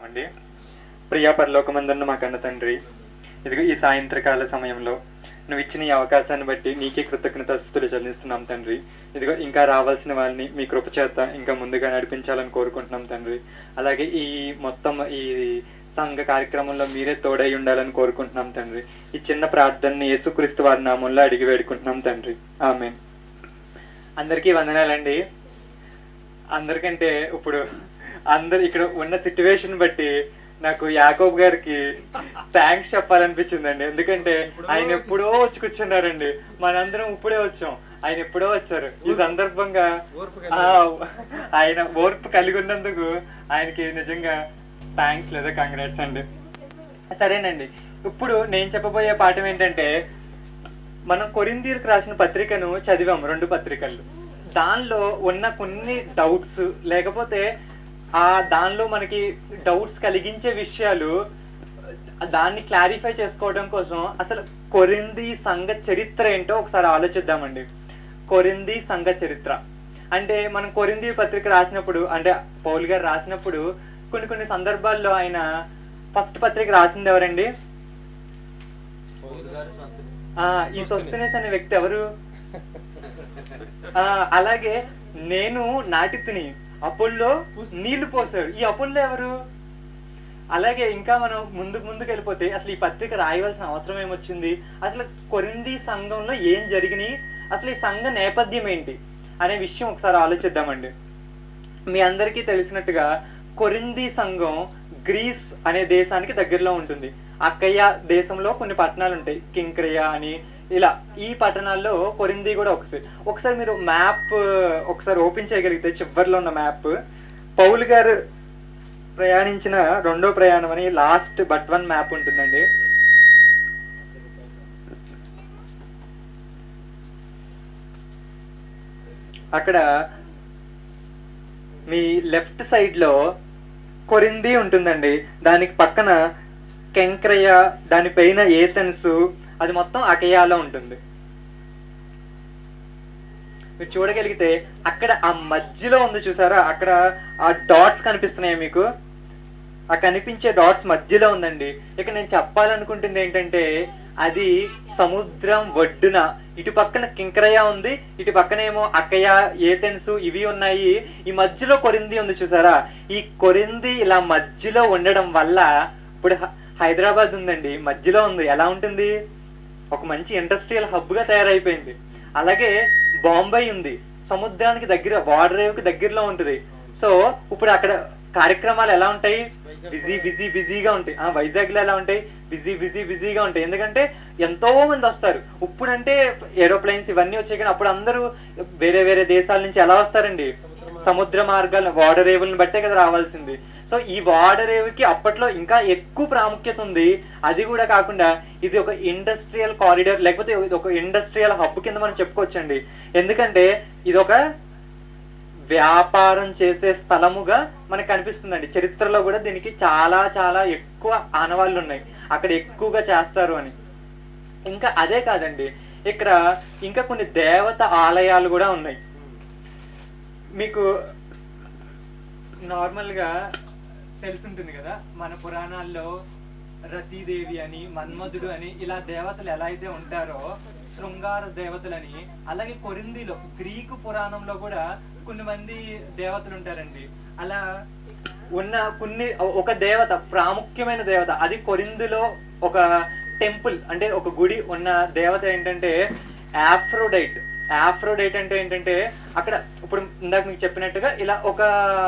అండి ప్రియా పరలోకమందున్న మా కన్న తండ్రి ఇదిగో ఈ సాయంత్రకాల సమయంలో నువ్వు ఇచ్చిన ఈ అవకాశాన్ని బట్టి నీకే కృతజ్ఞత స్థుతులు చెల్లిస్తున్నాం తండ్రి ఇదిగో ఇంకా రావాల్సిన వాళ్ళని మీ కృప చేత ఇంకా ముందుగా నడిపించాలని కోరుకుంటున్నాం తండ్రి అలాగే ఈ మొత్తం ఈ సంఘ కార్యక్రమంలో మీరే తోడై ఉండాలని కోరుకుంటున్నాం తండ్రి ఈ చిన్న ప్రార్థనని యేసుక్రీస్తు వారి నామంలో అడిగి వేడుకుంటున్నాం తండ్రి ఆమె అందరికీ వందనాలండి అందరికంటే ఇప్పుడు అందరు ఇక్కడ ఉన్న సిచ్యువేషన్ బట్టి నాకు యాకోబ్ గారికి థ్యాంక్స్ చెప్పాలనిపించిందండి ఎందుకంటే ఆయన ఎప్పుడో వచ్చి కూర్చున్నారండి మనందరం ఇప్పుడే వచ్చాం ఆయన ఎప్పుడో వచ్చారు ఈ సందర్భంగా ఓర్పు ఆ, ఆయన ఓర్పు కలిగి ఉన్నందుకు ఆయనకి నిజంగా థ్యాంక్స్ లేదా కంగ్రాట్స్ అండి సరేనండి ఇప్పుడు నేను చెప్పబోయే పాఠం ఏంటంటే మనం కొరిందీలకు రాసిన పత్రికను చదివాం రెండు పత్రికలు దానిలో ఉన్న కొన్ని డౌట్స్ లేకపోతే ఆ దానిలో మనకి డౌట్స్ కలిగించే విషయాలు దాన్ని క్లారిఫై చేసుకోవడం కోసం అసలు కొరింది సంఘ చరిత్ర ఏంటో ఒకసారి ఆలోచిద్దామండి కొరింది సంఘ చరిత్ర అంటే మనం కొరింది పత్రిక రాసినప్పుడు అంటే పౌల్ గారు రాసినప్పుడు కొన్ని కొన్ని సందర్భాల్లో ఆయన ఫస్ట్ పత్రిక రాసింది ఎవరండి పౌలు గారు స్వస్థ ఆ ఈ సొస్తనేస్ అనే వ్యక్తి ఎవరు ఆ అలాగే నేను నాటితిని అపోల్లో నీళ్లు పోసాడు ఈ అపోల్లో ఎవరు అలాగే ఇంకా మనం ముందుకు ముందుకు వెళ్ళిపోతే అసలు ఈ పత్రిక రాయవలసిన అవసరం ఏమొచ్చింది అసలు కొరింది సంఘంలో ఏం జరిగినాయి అసలు ఈ సంఘ నేపథ్యం ఏంటి అనే విషయం ఒకసారి ఆలోచిద్దామండి మీ అందరికీ తెలిసినట్టుగా కొరింది సంఘం గ్రీస్ అనే దేశానికి దగ్గరలో ఉంటుంది అక్కయ్య దేశంలో కొన్ని పట్టణాలు ఉంటాయి కింక్రయ అని ఇలా ఈ పట్టణాల్లో కొరింది కూడా ఒకసారి ఒకసారి మీరు మ్యాప్ ఒకసారి ఓపెన్ చేయగలిగితే చివరిలో ఉన్న మ్యాప్ పౌల్ గారు ప్రయాణించిన రెండో ప్రయాణం అని లాస్ట్ బట్ వన్ మ్యాప్ ఉంటుందండి అక్కడ మీ లెఫ్ట్ సైడ్ లో కొరింది ఉంటుందండి దానికి పక్కన కెంక్రయ దానిపైన ఏథెన్స్ అది మొత్తం అకయాలో ఉంటుంది మీరు చూడగలిగితే అక్కడ ఆ మధ్యలో ఉంది చూసారా అక్కడ ఆ డాట్స్ కనిపిస్తున్నాయి మీకు ఆ కనిపించే డాట్స్ మధ్యలో ఉందండి ఇక నేను చెప్పాలనుకుంటుంది ఏంటంటే అది సముద్రం ఒడ్డున ఇటు పక్కన కింకరయ ఉంది ఇటు పక్కనేమో అక్కయ ఏథెన్స్ ఇవి ఉన్నాయి ఈ మధ్యలో కొరింది ఉంది చూసారా ఈ కొరింది ఇలా మధ్యలో ఉండడం వల్ల ఇప్పుడు హ- హైదరాబాద్ ఉందండి మధ్యలో ఉంది ఎలా ఉంటుంది ఒక మంచి ఇండస్ట్రియల్ హబ్ గా తయారైపోయింది అలాగే బాంబే ఉంది సముద్రానికి దగ్గర వాటర్ కి దగ్గరలో ఉంటుంది సో ఇప్పుడు అక్కడ కార్యక్రమాలు ఎలా ఉంటాయి బిజీ బిజీ బిజీగా ఉంటాయి ఆ వైజాగ్ లో ఎలా ఉంటాయి బిజీ బిజీ బిజీగా ఉంటాయి ఎందుకంటే ఎంతో మంది వస్తారు ఇప్పుడంటే ఏరోప్లేన్స్ ఇవన్నీ వచ్చాయి కానీ అప్పుడు అందరూ వేరే వేరే దేశాల నుంచి ఎలా వస్తారండి సముద్ర మార్గాలు వాటర్ రేవులను బట్టే కదా రావాల్సింది సో ఈ వాటర్ రేవుకి అప్పట్లో ఇంకా ఎక్కువ ప్రాముఖ్యత ఉంది అది కూడా కాకుండా ఇది ఒక ఇండస్ట్రియల్ కారిడార్ లేకపోతే ఇది ఒక ఇండస్ట్రియల్ హబ్ కింద మనం చెప్పుకోవచ్చండి ఎందుకంటే ఇది ఒక వ్యాపారం చేసే స్థలముగా మనకు కనిపిస్తుందండి చరిత్రలో కూడా దీనికి చాలా చాలా ఎక్కువ ఆనవాళ్ళు ఉన్నాయి అక్కడ ఎక్కువగా చేస్తారు అని ఇంకా అదే కాదండి ఇక్కడ ఇంకా కొన్ని దేవత ఆలయాలు కూడా ఉన్నాయి మీకు నార్మల్గా తెలుసుంటుంది కదా మన పురాణాల్లో రతీదేవి అని మన్మధుడు అని ఇలా దేవతలు ఎలా అయితే ఉంటారో శృంగార దేవతలని అలాగే కొరిందిలో గ్రీకు పురాణంలో కూడా కొన్ని మంది దేవతలు ఉంటారండి అలా ఉన్న కొన్ని ఒక దేవత ప్రాముఖ్యమైన దేవత అది కొరిందులో ఒక టెంపుల్ అంటే ఒక గుడి ఉన్న దేవత ఏంటంటే ఆఫ్రోడైట్ ఆఫ్రోడైట్ అంటే ఏంటంటే అక్కడ ఇప్పుడు ఇందాక మీకు చెప్పినట్టుగా ఇలా ఒక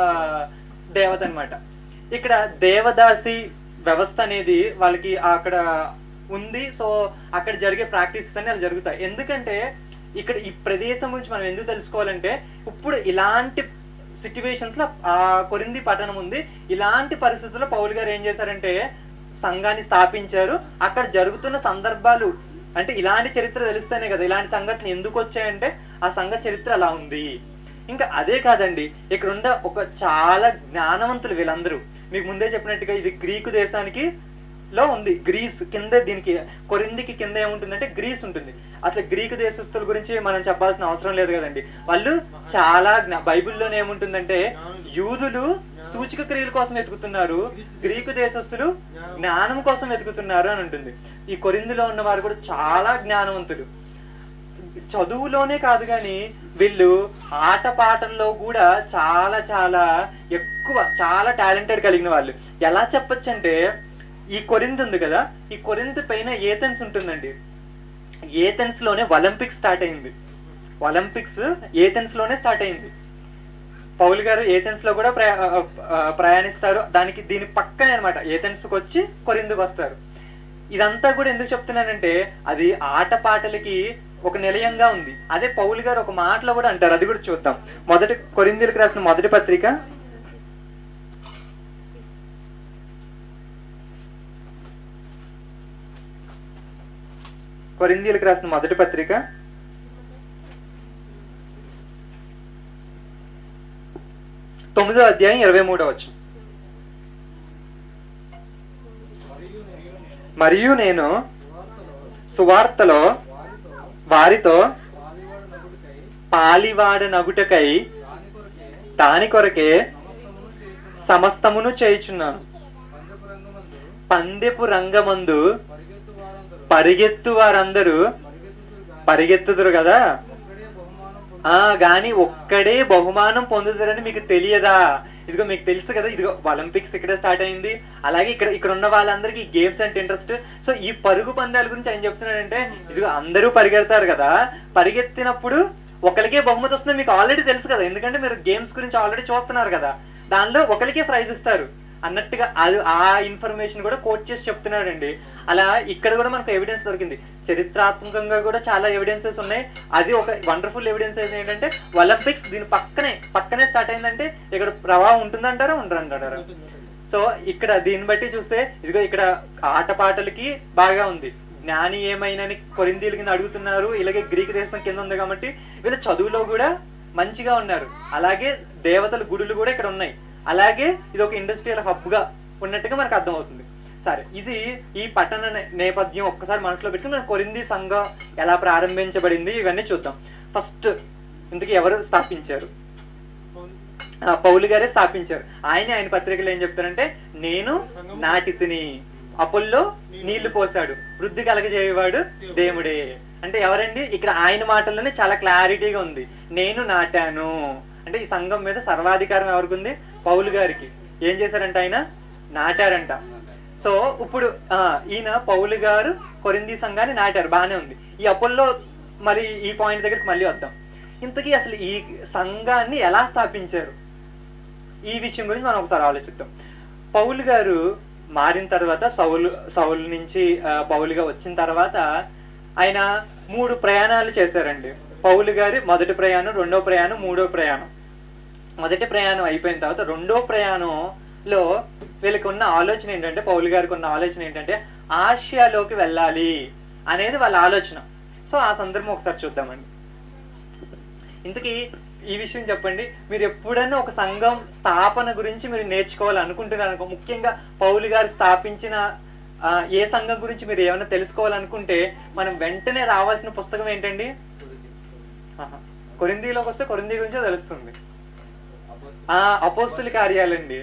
దేవత అన్నమాట ఇక్కడ దేవదాసి వ్యవస్థ అనేది వాళ్ళకి అక్కడ ఉంది సో అక్కడ జరిగే ప్రాక్టీసెస్ అన్ని అలా జరుగుతాయి ఎందుకంటే ఇక్కడ ఈ ప్రదేశం గురించి మనం ఎందుకు తెలుసుకోవాలంటే ఇప్పుడు ఇలాంటి సిచ్యువేషన్స్ లో ఆ కొరింది పట్టణం ఉంది ఇలాంటి పరిస్థితుల్లో పౌల్ గారు ఏం చేశారంటే సంఘాన్ని స్థాపించారు అక్కడ జరుగుతున్న సందర్భాలు అంటే ఇలాంటి చరిత్ర తెలిస్తేనే కదా ఇలాంటి సంఘటన ఎందుకు వచ్చాయంటే ఆ సంఘ చరిత్ర అలా ఉంది ఇంకా అదే కాదండి ఇక్కడ ఉన్న ఒక చాలా జ్ఞానవంతులు వీళ్ళందరూ మీకు ముందే చెప్పినట్టుగా ఇది గ్రీకు దేశానికి లో ఉంది గ్రీస్ కింద దీనికి కొరిందికి కింద ఏముంటుందంటే గ్రీస్ ఉంటుంది అట్లా గ్రీకు దేశస్తుల గురించి మనం చెప్పాల్సిన అవసరం లేదు కదండి వాళ్ళు చాలా జ్ఞా- బైబిల్లోనే ఏముంటుందంటే యూదులు సూచిక క్రియల కోసం వెతుకుతున్నారు గ్రీకు దేశస్తులు జ్ఞానం కోసం వెతుకుతున్నారు అని ఉంటుంది ఈ కొరిందులో ఉన్న వారు కూడా చాలా జ్ఞానవంతులు చదువులోనే కాదు కానీ వీళ్ళు ఆట పాటల్లో కూడా చాలా చాలా ఎక్కువ చాలా టాలెంటెడ్ కలిగిన వాళ్ళు ఎలా చెప్పొచ్చు అంటే ఈ కొరింత ఉంది కదా ఈ కొరింత పైన ఏథెన్స్ ఉంటుందండి ఏథెన్స్ లోనే ఒలింపిక్స్ స్టార్ట్ అయింది ఒలింపిక్స్ ఏథెన్స్ లోనే స్టార్ట్ అయింది పౌల్ గారు ఏథెన్స్ లో కూడా ప్రయా ఆ, ఆ, ప్రయాణిస్తారు దానికి దీని పక్కనే అనమాట ఏథెన్స్ కి వచ్చి కొరిందుకు వస్తారు ఇదంతా కూడా ఎందుకు చెప్తున్నానంటే అది ఆట పాటలకి ఒక నిలయంగా ఉంది అదే పౌల్ గారు ఒక మాటలో కూడా అంటారు అది కూడా చూద్దాం మొదటి కొరిందీలకు రాసిన మొదటి పత్రిక కొరిందీలకు రాసిన మొదటి పత్రిక తొమ్మిదో అధ్యాయం ఇరవై మూడో వచ్చు మరియు నేను సువార్తలో వారితో పాలివాడ నగుటకై దాని కొరకే సమస్తమును చేయుచున్నాను పందెపు రంగమందు పరిగెత్తు వారందరూ పరిగెత్తుదురు కదా ఆ గాని ఒక్కడే బహుమానం పొందుతారని మీకు తెలియదా ఇదిగో మీకు తెలుసు కదా ఇదిగో ఒలింపిక్స్ ఇక్కడ స్టార్ట్ అయింది అలాగే ఇక్కడ ఇక్కడ ఉన్న వాళ్ళందరికీ గేమ్స్ అంటే ఇంట్రెస్ట్ సో ఈ పరుగు పందాల గురించి ఆయన చెప్తున్నాడంటే ఇదిగో అందరూ పరిగెడతారు కదా పరిగెత్తినప్పుడు ఒకరికే బహుమతి వస్తుంది మీకు ఆల్రెడీ తెలుసు కదా ఎందుకంటే మీరు గేమ్స్ గురించి ఆల్రెడీ చూస్తున్నారు కదా దానిలో ఒకరికే ప్రైజ్ ఇస్తారు అన్నట్టుగా అది ఆ ఇన్ఫర్మేషన్ కూడా కోట్ చేసి చెప్తున్నాడండి అలా ఇక్కడ కూడా మనకు ఎవిడెన్స్ దొరికింది చరిత్రాత్మకంగా కూడా చాలా ఎవిడెన్సెస్ ఉన్నాయి అది ఒక వండర్ఫుల్ ఎవిడెన్సెస్ ఏంటంటే ఒలింపిక్స్ దీని పక్కనే పక్కనే స్టార్ట్ అయిందంటే ఇక్కడ ప్రభావం ఉంటుందంటారా ఉండరంటారా సో ఇక్కడ దీన్ని బట్టి చూస్తే ఇదిగో ఇక్కడ ఆటపాటలకి బాగా ఉంది జ్ఞాని ఏమైనని కొరిందీలకి అడుగుతున్నారు ఇలాగే గ్రీక్ దేశం కింద ఉంది కాబట్టి వీళ్ళు చదువులో కూడా మంచిగా ఉన్నారు అలాగే దేవతల గుడులు కూడా ఇక్కడ ఉన్నాయి అలాగే ఇది ఒక ఇండస్ట్రియల్ హబ్ గా ఉన్నట్టుగా మనకు అర్థమవుతుంది సరే ఇది ఈ పట్టణ నే- నేపథ్యం ఒక్కసారి మనసులో పెట్టుకుని మన కొరింది సంఘం ఎలా ప్రారంభించబడింది ఇవన్నీ చూద్దాం ఫస్ట్ ఇంతకీ ఎవరు స్థాపించారు ఆ, పౌలు గారే స్థాపించారు ఆయన ఆయన పత్రికలు ఏం చెప్తారంటే నేను నాటితిని అప్పుల్లో నీళ్లు పోసాడు వృద్ధి కలగజేయవాడు దేవుడే అంటే ఎవరండి ఇక్కడ ఆయన మాటల్లోనే చాలా క్లారిటీగా ఉంది నేను నాటాను అంటే ఈ సంఘం మీద సర్వాధికారం ఎవరికి ఉంది పౌలు గారికి ఏం చేశారంట ఆయన నాటారంట సో ఇప్పుడు ఆ, ఈయన పౌలు గారు కొరింది సంఘాన్ని నాటారు బాగానే ఉంది ఈ అప్పుల్లో మరి ఈ పాయింట్ దగ్గరికి మళ్ళీ వద్దాం ఇంతకీ అసలు ఈ సంఘాన్ని ఎలా స్థాపించారు ఈ విషయం గురించి మనం ఒకసారి ఆలోచిద్దాం పౌలు గారు మారిన తర్వాత సౌలు సౌలు నుంచి ఆ, పౌలుగా వచ్చిన తర్వాత ఆయన మూడు ప్రయాణాలు చేశారండి పౌలు గారి మొదటి ప్రయాణం రెండో ప్రయాణం మూడో ప్రయాణం మొదటి ప్రయాణం అయిపోయిన తర్వాత రెండో ప్రయాణంలో వీళ్ళకి ఉన్న ఆలోచన ఏంటంటే పౌలు గారికి ఉన్న ఆలోచన ఏంటంటే ఆసియాలోకి వెళ్ళాలి అనేది వాళ్ళ ఆలోచన సో ఆ సందర్భం ఒకసారి చూద్దామండి ఇంతకీ ఈ విషయం చెప్పండి మీరు ఎప్పుడైనా ఒక సంఘం స్థాపన గురించి మీరు నేర్చుకోవాలనుకుంటున్నారు అనుకో ముఖ్యంగా పౌలు గారు స్థాపించిన ఆ, ఏ సంఘం గురించి మీరు ఏమైనా తెలుసుకోవాలనుకుంటే మనం వెంటనే రావాల్సిన పుస్తకం ఏంటండి ఆహా. కొరిందీలోకి వస్తే కొరిందీ గురించే తెలుస్తుంది ఆ అపోస్తుల కార్యాలండి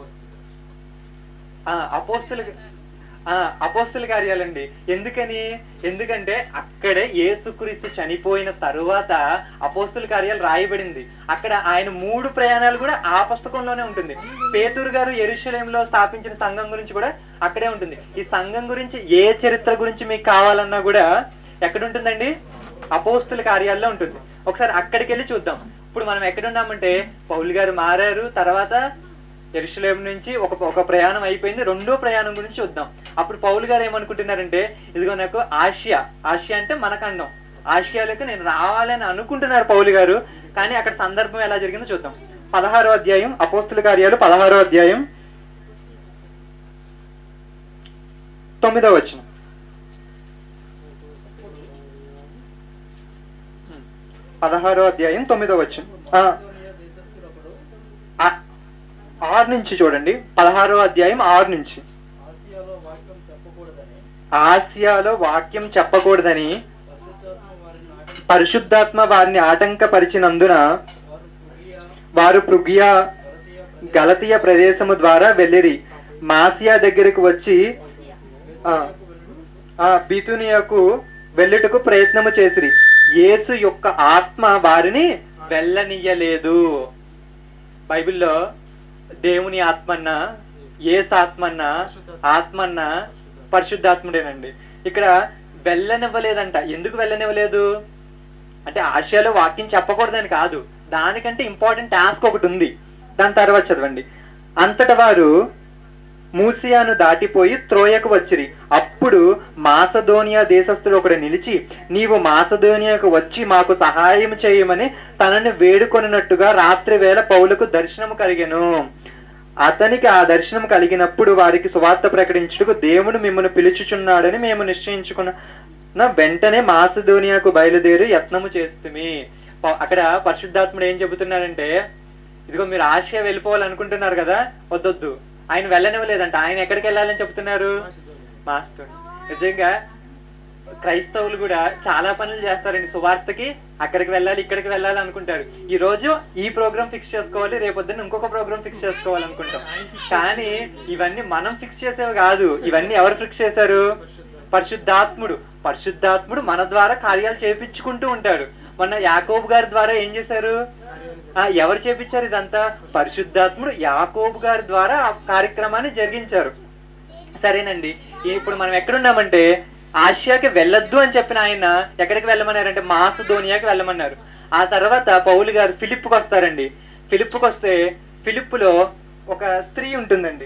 ఆ అపోస్తుల ఆ అపోస్తుల కార్యాలండి ఎందుకని ఎందుకంటే అక్కడే యేసుక్రీస్తు చనిపోయిన తరువాత అపోస్తుల కార్యాలు రాయబడింది అక్కడ ఆయన మూడు ప్రయాణాలు కూడా ఆ పుస్తకంలోనే ఉంటుంది పేతురు గారు ఎరుషలేంలో స్థాపించిన సంఘం గురించి కూడా అక్కడే ఉంటుంది ఈ సంఘం గురించి ఏ చరిత్ర గురించి మీకు కావాలన్నా కూడా ఎక్కడ ఉంటుందండి అపోస్తుల కార్యాల్లో ఉంటుంది ఒకసారి అక్కడికి వెళ్ళి చూద్దాం ఇప్పుడు మనం ఎక్కడ ఉన్నామంటే పౌలు గారు మారారు తర్వాత ఎరుషలేం నుంచి ఒక ఒక ప్రయాణం అయిపోయింది రెండో ప్రయాణం గురించి చూద్దాం అప్పుడు పౌలు గారు ఏమనుకుంటున్నారంటే ఇదిగో నాకు ఆసియా ఆసియా అంటే మన ఖండం ఆసియాలోకి నేను రావాలని అనుకుంటున్నారు పౌలు గారు కానీ అక్కడ సందర్భం ఎలా జరిగిందో చూద్దాం పదహారో అధ్యాయం అపోస్తుల కార్యాలు పదహారో అధ్యాయం తొమ్మిదో వచనం పదహారో అధ్యాయం తొమ్మిదో వచనం ఆ, ఆ- ఆరు నుంచి చూడండి పదహారో అధ్యాయం ఆరు నుంచి ఆసియాలో వాక్యం చెప్పబోతున్న ఆసియాలో వాక్యం చెప్పకూడదని పరిశుద్ధాత్మ వారిని ఆటంకపరిచినందున వారు పృగియా గలతీయ ప్రదేశము ద్వారా వెళ్ళిరి మాసియా దగ్గరకు వచ్చి ఆ, ఆ బితునియకు వెళ్ళుటకు ప్రయత్నము చేసిరి యేసు యొక్క ఆత్మ వారిని వెళ్ళనీయలేదు బైబిల్లో దేవుని ఆత్మన్న ఏసు ఆత్మన్న ఆత్మన్న పరిశుద్ధాత్ముడేనండి ఇక్కడ వెళ్ళనివ్వలేదంట ఎందుకు వెళ్ళనివ్వలేదు అంటే ఆసియాలో వాక్యం చెప్పకూడదని కాదు దానికంటే ఇంపార్టెంట్ టాస్క్ ఒకటి ఉంది దాని తర్వాత చదవండి అంతట వారు మూసియాను దాటిపోయి త్రోయకు వచ్చిరి అప్పుడు మాసదోనియా దేశస్థుడు ఒకడు నిలిచి నీవు మాసదోనియాకు వచ్చి మాకు సహాయం చేయమని తనని వేడుకొనినట్టుగా రాత్రి వేళ పౌలకు దర్శనము కలిగెను అతనికి ఆ దర్శనం కలిగినప్పుడు వారికి సువార్త ప్రకటించుటకు దేవుడు మిమ్మల్ని పిలుచుచున్నాడని మేము నిశ్చయించుకున్న వెంటనే మాసదోనియాకు బయలుదేరి యత్నము చేస్తుమి ప- అక్కడ పరిశుద్ధాత్ముడు ఏం చెబుతున్నాడంటే ఇదిగో మీరు ఆసియా వెళ్ళిపోవాలనుకుంటున్నారు కదా వద్దొద్దు ఆయన వెళ్ళనివ్వలేదంట ఆయన ఎక్కడికి వెళ్ళాలని చెప్తున్నారు మాస్టర్ నిజంగా క్రైస్తవులు కూడా చాలా పనులు చేస్తారండి సువార్తకి అక్కడికి వెళ్ళాలి ఇక్కడికి వెళ్ళాలి అనుకుంటారు ఈ రోజు ఈ ప్రోగ్రామ్ ఫిక్స్ చేసుకోవాలి రేపొద్దున ఇంకొక ప్రోగ్రామ్ ఫిక్స్ చేసుకోవాలి అనుకుంటాం కానీ ఇవన్నీ మనం ఫిక్స్ చేసేవి కాదు ఇవన్నీ ఎవరు ఫిక్స్ చేశారు పరిశుద్ధాత్ముడు పరిశుద్ధాత్ముడు మన ద్వారా కార్యాలు చేపించుకుంటూ ఉంటాడు మొన్న యాకోబు గారి ద్వారా ఏం చేశారు ఆ, ఎవరు చేపించారు ఇదంతా పరిశుద్ధాత్ముడు యాకోబు గారి ద్వారా ఆ కార్యక్రమాన్ని జరిగించారు సరేనండి ఇప్పుడు మనం ఎక్కడున్నామంటే ఆసియాకి వెళ్ళొద్దు అని చెప్పిన ఆయన ఎక్కడికి వెళ్ళమన్నారంటే మాసధోనియాకి వెళ్ళమన్నారు ఆ తర్వాత పౌలు గారు ఫిలిప్కి వస్తారండి ఫిలిప్కి వస్తే ఫిలిప్పులో ఒక స్త్రీ ఉంటుందండి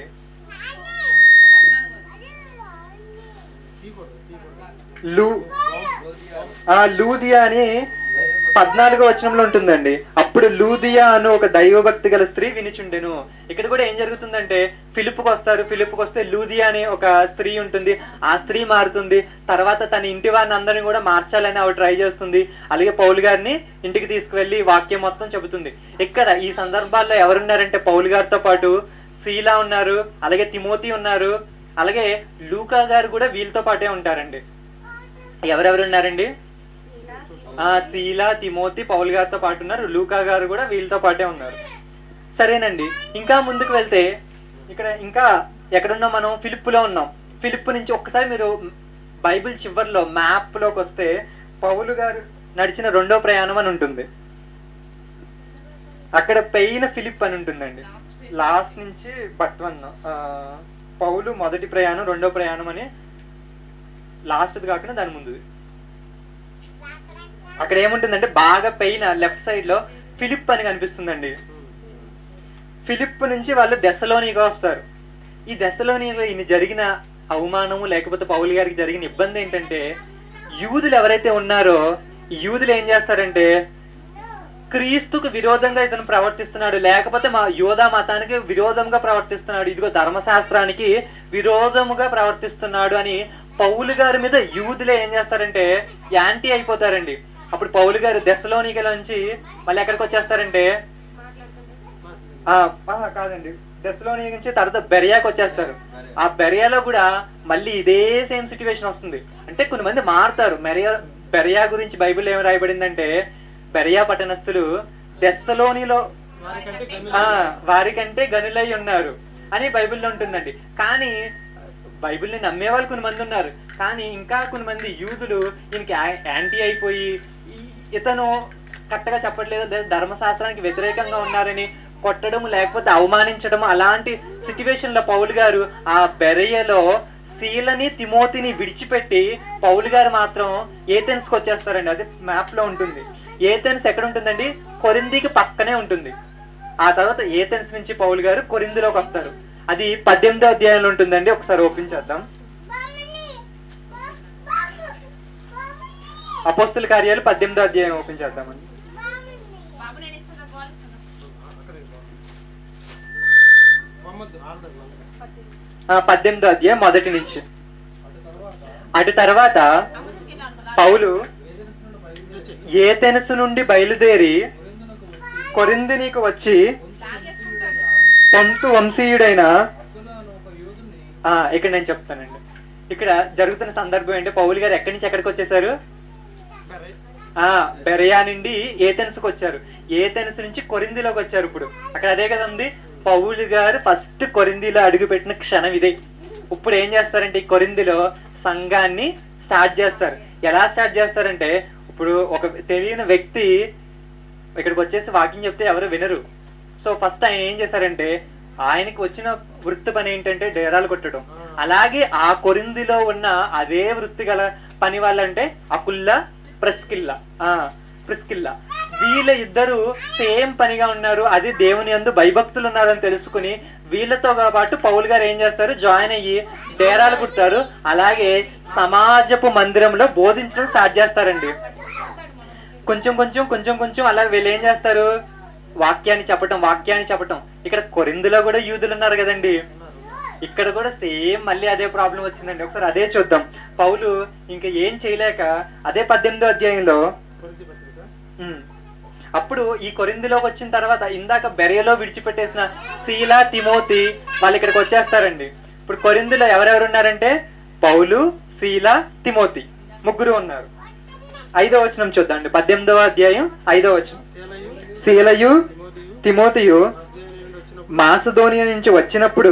లూ ఆ లూదియా అని పద్నాలుగో వచనంలో ఉంటుందండి అప్పుడు లూదియా అను ఒక దైవభక్తి గల స్త్రీ వినిచుండెను ఇక్కడ కూడా ఏం జరుగుతుందంటే ఫిలిప్కి వస్తారు ఫిలిప్కి వస్తే లూదియా అనే ఒక స్త్రీ ఉంటుంది ఆ స్త్రీ మారుతుంది తర్వాత తన ఇంటి వారిని అందరిని కూడా మార్చాలని ఆవిడ ట్రై చేస్తుంది అలాగే పౌలు గారిని ఇంటికి తీసుకువెళ్ళి వాక్యం మొత్తం చెబుతుంది ఇక్కడ ఈ సందర్భాల్లో ఎవరున్నారంటే పౌలు గారితో పాటు శీలా ఉన్నారు అలాగే తిమోతి ఉన్నారు అలాగే లూకా గారు కూడా వీళ్ళతో పాటే ఉంటారండి ఎవరెవరు ఉన్నారండి ఆ శీలా తిమోతి పౌల్ గారితో పాటు ఉన్నారు లూకా గారు కూడా వీళ్ళతో పాటే ఉన్నారు సరేనండి ఇంకా ముందుకు వెళ్తే ఇక్కడ ఇంకా ఎక్కడున్నాం మనం ఫిలిప్పులో ఉన్నాం ఫిలిప్ నుంచి ఒక్కసారి మీరు బైబిల్ చివరిలో మ్యాప్ లోకి వస్తే పౌలు గారు నడిచిన రెండో ప్రయాణం అని ఉంటుంది అక్కడ పెయిన ఫిలిప్ అని ఉంటుందండి లాస్ట్ నుంచి బట్ వన్ పౌలు మొదటి ప్రయాణం రెండో ప్రయాణం అని లాస్ట్ది కాకుండా దాని ముందుది అక్కడ ఏముంటుందంటే బాగా పెయిన్ లెఫ్ట్ సైడ్ లో ఫిలిప్ అని కనిపిస్తుందండి ఫిలిప్ నుంచి వాళ్ళు దశలోనిగా వస్తారు ఈ దశలోనిలో ఈయన జరిగిన అవమానము లేకపోతే పౌలు గారికి జరిగిన ఇబ్బంది ఏంటంటే యూదులు ఎవరైతే ఉన్నారో ఈ యూదులు ఏం చేస్తారంటే క్రీస్తుకు విరోధంగా ఇతను ప్రవర్తిస్తున్నాడు లేకపోతే మా యోధా మతానికి విరోధంగా ప్రవర్తిస్తున్నాడు ఇదిగో ధర్మశాస్త్రానికి విరోధముగా ప్రవర్తిస్తున్నాడు అని పౌలు గారి మీద యూదులే ఏం చేస్తారంటే యాంటీ అయిపోతారండి అప్పుడు పౌలు గారు దశలోనికల నుంచి మళ్ళీ ఎక్కడికి వచ్చేస్తారంటే ఆ, ఆ, కాదండి దశలోని నుంచి తర్వాత బెరియాకి వచ్చేస్తారు ఆ బెరియాలో కూడా మళ్ళీ ఇదే సేమ్ సిచ్యువేషన్ వస్తుంది అంటే కొన్ని మంది మారుతారు మెరియా బెరియా గురించి బైబిల్ ఏమి రాయబడిందంటే బెరియా పట్టణస్థులు దెస్సలోనిలో ఆ, వారికంటే గనులై ఉన్నారు అని బైబిల్లో ఉంటుందండి కానీ బైబిల్ని నమ్మే వాళ్ళు కొన్ని మంది ఉన్నారు కానీ ఇంకా కొన్ని మంది యూదులు ఈయనకి యా- యాంటీ అయిపోయి ఈ- ఇతను కరెక్ట్గా చెప్పట్లేదు ధ- ధర్మశాస్త్రానికి వ్యతిరేకంగా ఉన్నారని కొట్టడం లేకపోతే అవమానించడం అలాంటి సిచ్యువేషన్ లో పౌలు గారు ఆ బెరయ్యలో శీలని తిమోతిని విడిచిపెట్టి పౌలు గారు మాత్రం ఏథెన్స్ కి వచ్చేస్తారండి అది మ్యాప్ లో ఉంటుంది ఏథెన్స్ ఎక్కడ ఉంటుందండి కొరిందికి పక్కనే ఉంటుంది ఆ తర్వాత ఏథెన్స్ నుంచి పౌలు గారు కొరిందిలోకి వస్తారు అది పద్దెనిమిదో అధ్యాయంలో ఉంటుందండి ఒకసారి ఓపెన్ చేద్దాం అపోస్తుల కార్యాలు పద్దెనిమిదో అధ్యాయం ఓపెన్ చేద్దామండి బాబు నేను ఇస్తున్నా బాల్ ఇస్తున్నా ఆ, పద్దెనిమిదో అధ్యాయం మొదటి నుంచి అటు తర్వాత ముందుకి వెళ్ళాను పౌలు ఏథెనసు నుండి బయలుదేరి కొరిందినీకు వచ్చి లాగేసుకుంటాడు పొంతు వంశీయుడైన ఆ, ఇక్కడ నేను చెప్తానండి ఇక్కడ జరుగుతున్న సందర్భం ఏంటి పౌలు గారు ఎక్కడి నుంచి ఎక్కడికి వచ్చేసారు ఆ బెరయా నుండి ఏథెన్స్కి వచ్చారు ఏథెన్స్ నుంచి కొరిందిలోకి వచ్చారు ఇప్పుడు అక్కడ అదే కదా ఉంది పౌలు గారు ఫస్ట్ కొరిందిలో అడుగుపెట్టిన క్షణం ఇదే ఇప్పుడు ఏం చేస్తారంటే ఈ కొరిందిలో సంఘాన్ని స్టార్ట్ చేస్తారు ఎలా స్టార్ట్ చేస్తారంటే ఇప్పుడు ఒక తెలియని వ్యక్తి ఇక్కడికి వచ్చేసి వాకింగ్ చెప్తే ఎవరు వినరు సో ఫస్ట్ ఆయన ఏం చేశారంటే ఆయనకి వచ్చిన వృత్తి పని ఏంటంటే డేరాలు కొట్టడం అలాగే ఆ కొరిందిలో ఉన్న అదే వృత్తి గల పని వాళ్ళంటే అకుల్లా ప్రెస్కిల్లా ఆ ప్రిస్కిల్లా వీళ్ళ ఇద్దరు సేమ్ పనిగా ఉన్నారు అది దేవుని యందు భయభక్తులు ఉన్నారని తెలుసుకుని వీళ్ళతో పాటు పౌల్ గారు ఏం చేస్తారు జాయిన్ అయ్యి డేరాలు కుట్టారు అలాగే సమాజపు మందిరంలో బోధించడం స్టార్ట్ చేస్తారండి కొంచెం కొంచెం కొంచెం కొంచెం అలా వీళ్ళు ఏం చేస్తారు వాక్యాన్ని చెప్పటం వాక్యాన్ని చెప్పటం ఇక్కడ కొరిందులో కూడా యూదులు ఉన్నారు కదండి ఇక్కడ కూడా సేమ్ మళ్ళీ అదే ప్రాబ్లం వచ్చిందండి ఒకసారి అదే చూద్దాం పౌలు ఇంకా ఏం చేయలేక అదే పద్దెనిమిదో అధ్యాయంలో ఉమ్, అప్పుడు ఈ కొరిందులోకి వచ్చిన తర్వాత ఇందాక బెరియలో విడిచిపెట్టేసిన శీలా తిమోతి వాళ్ళు ఇక్కడికి వచ్చేస్తారండి ఇప్పుడు కొరిందులో ఎవరెవరు ఉన్నారంటే పౌలు శీల తిమోతి ముగ్గురు ఉన్నారు ఐదో వచనం చూద్దాండి పద్దెనిమిదవ అధ్యాయం ఐదో వచనం శీలయు తిమోతియు మాసధోనియ నుంచి వచ్చినప్పుడు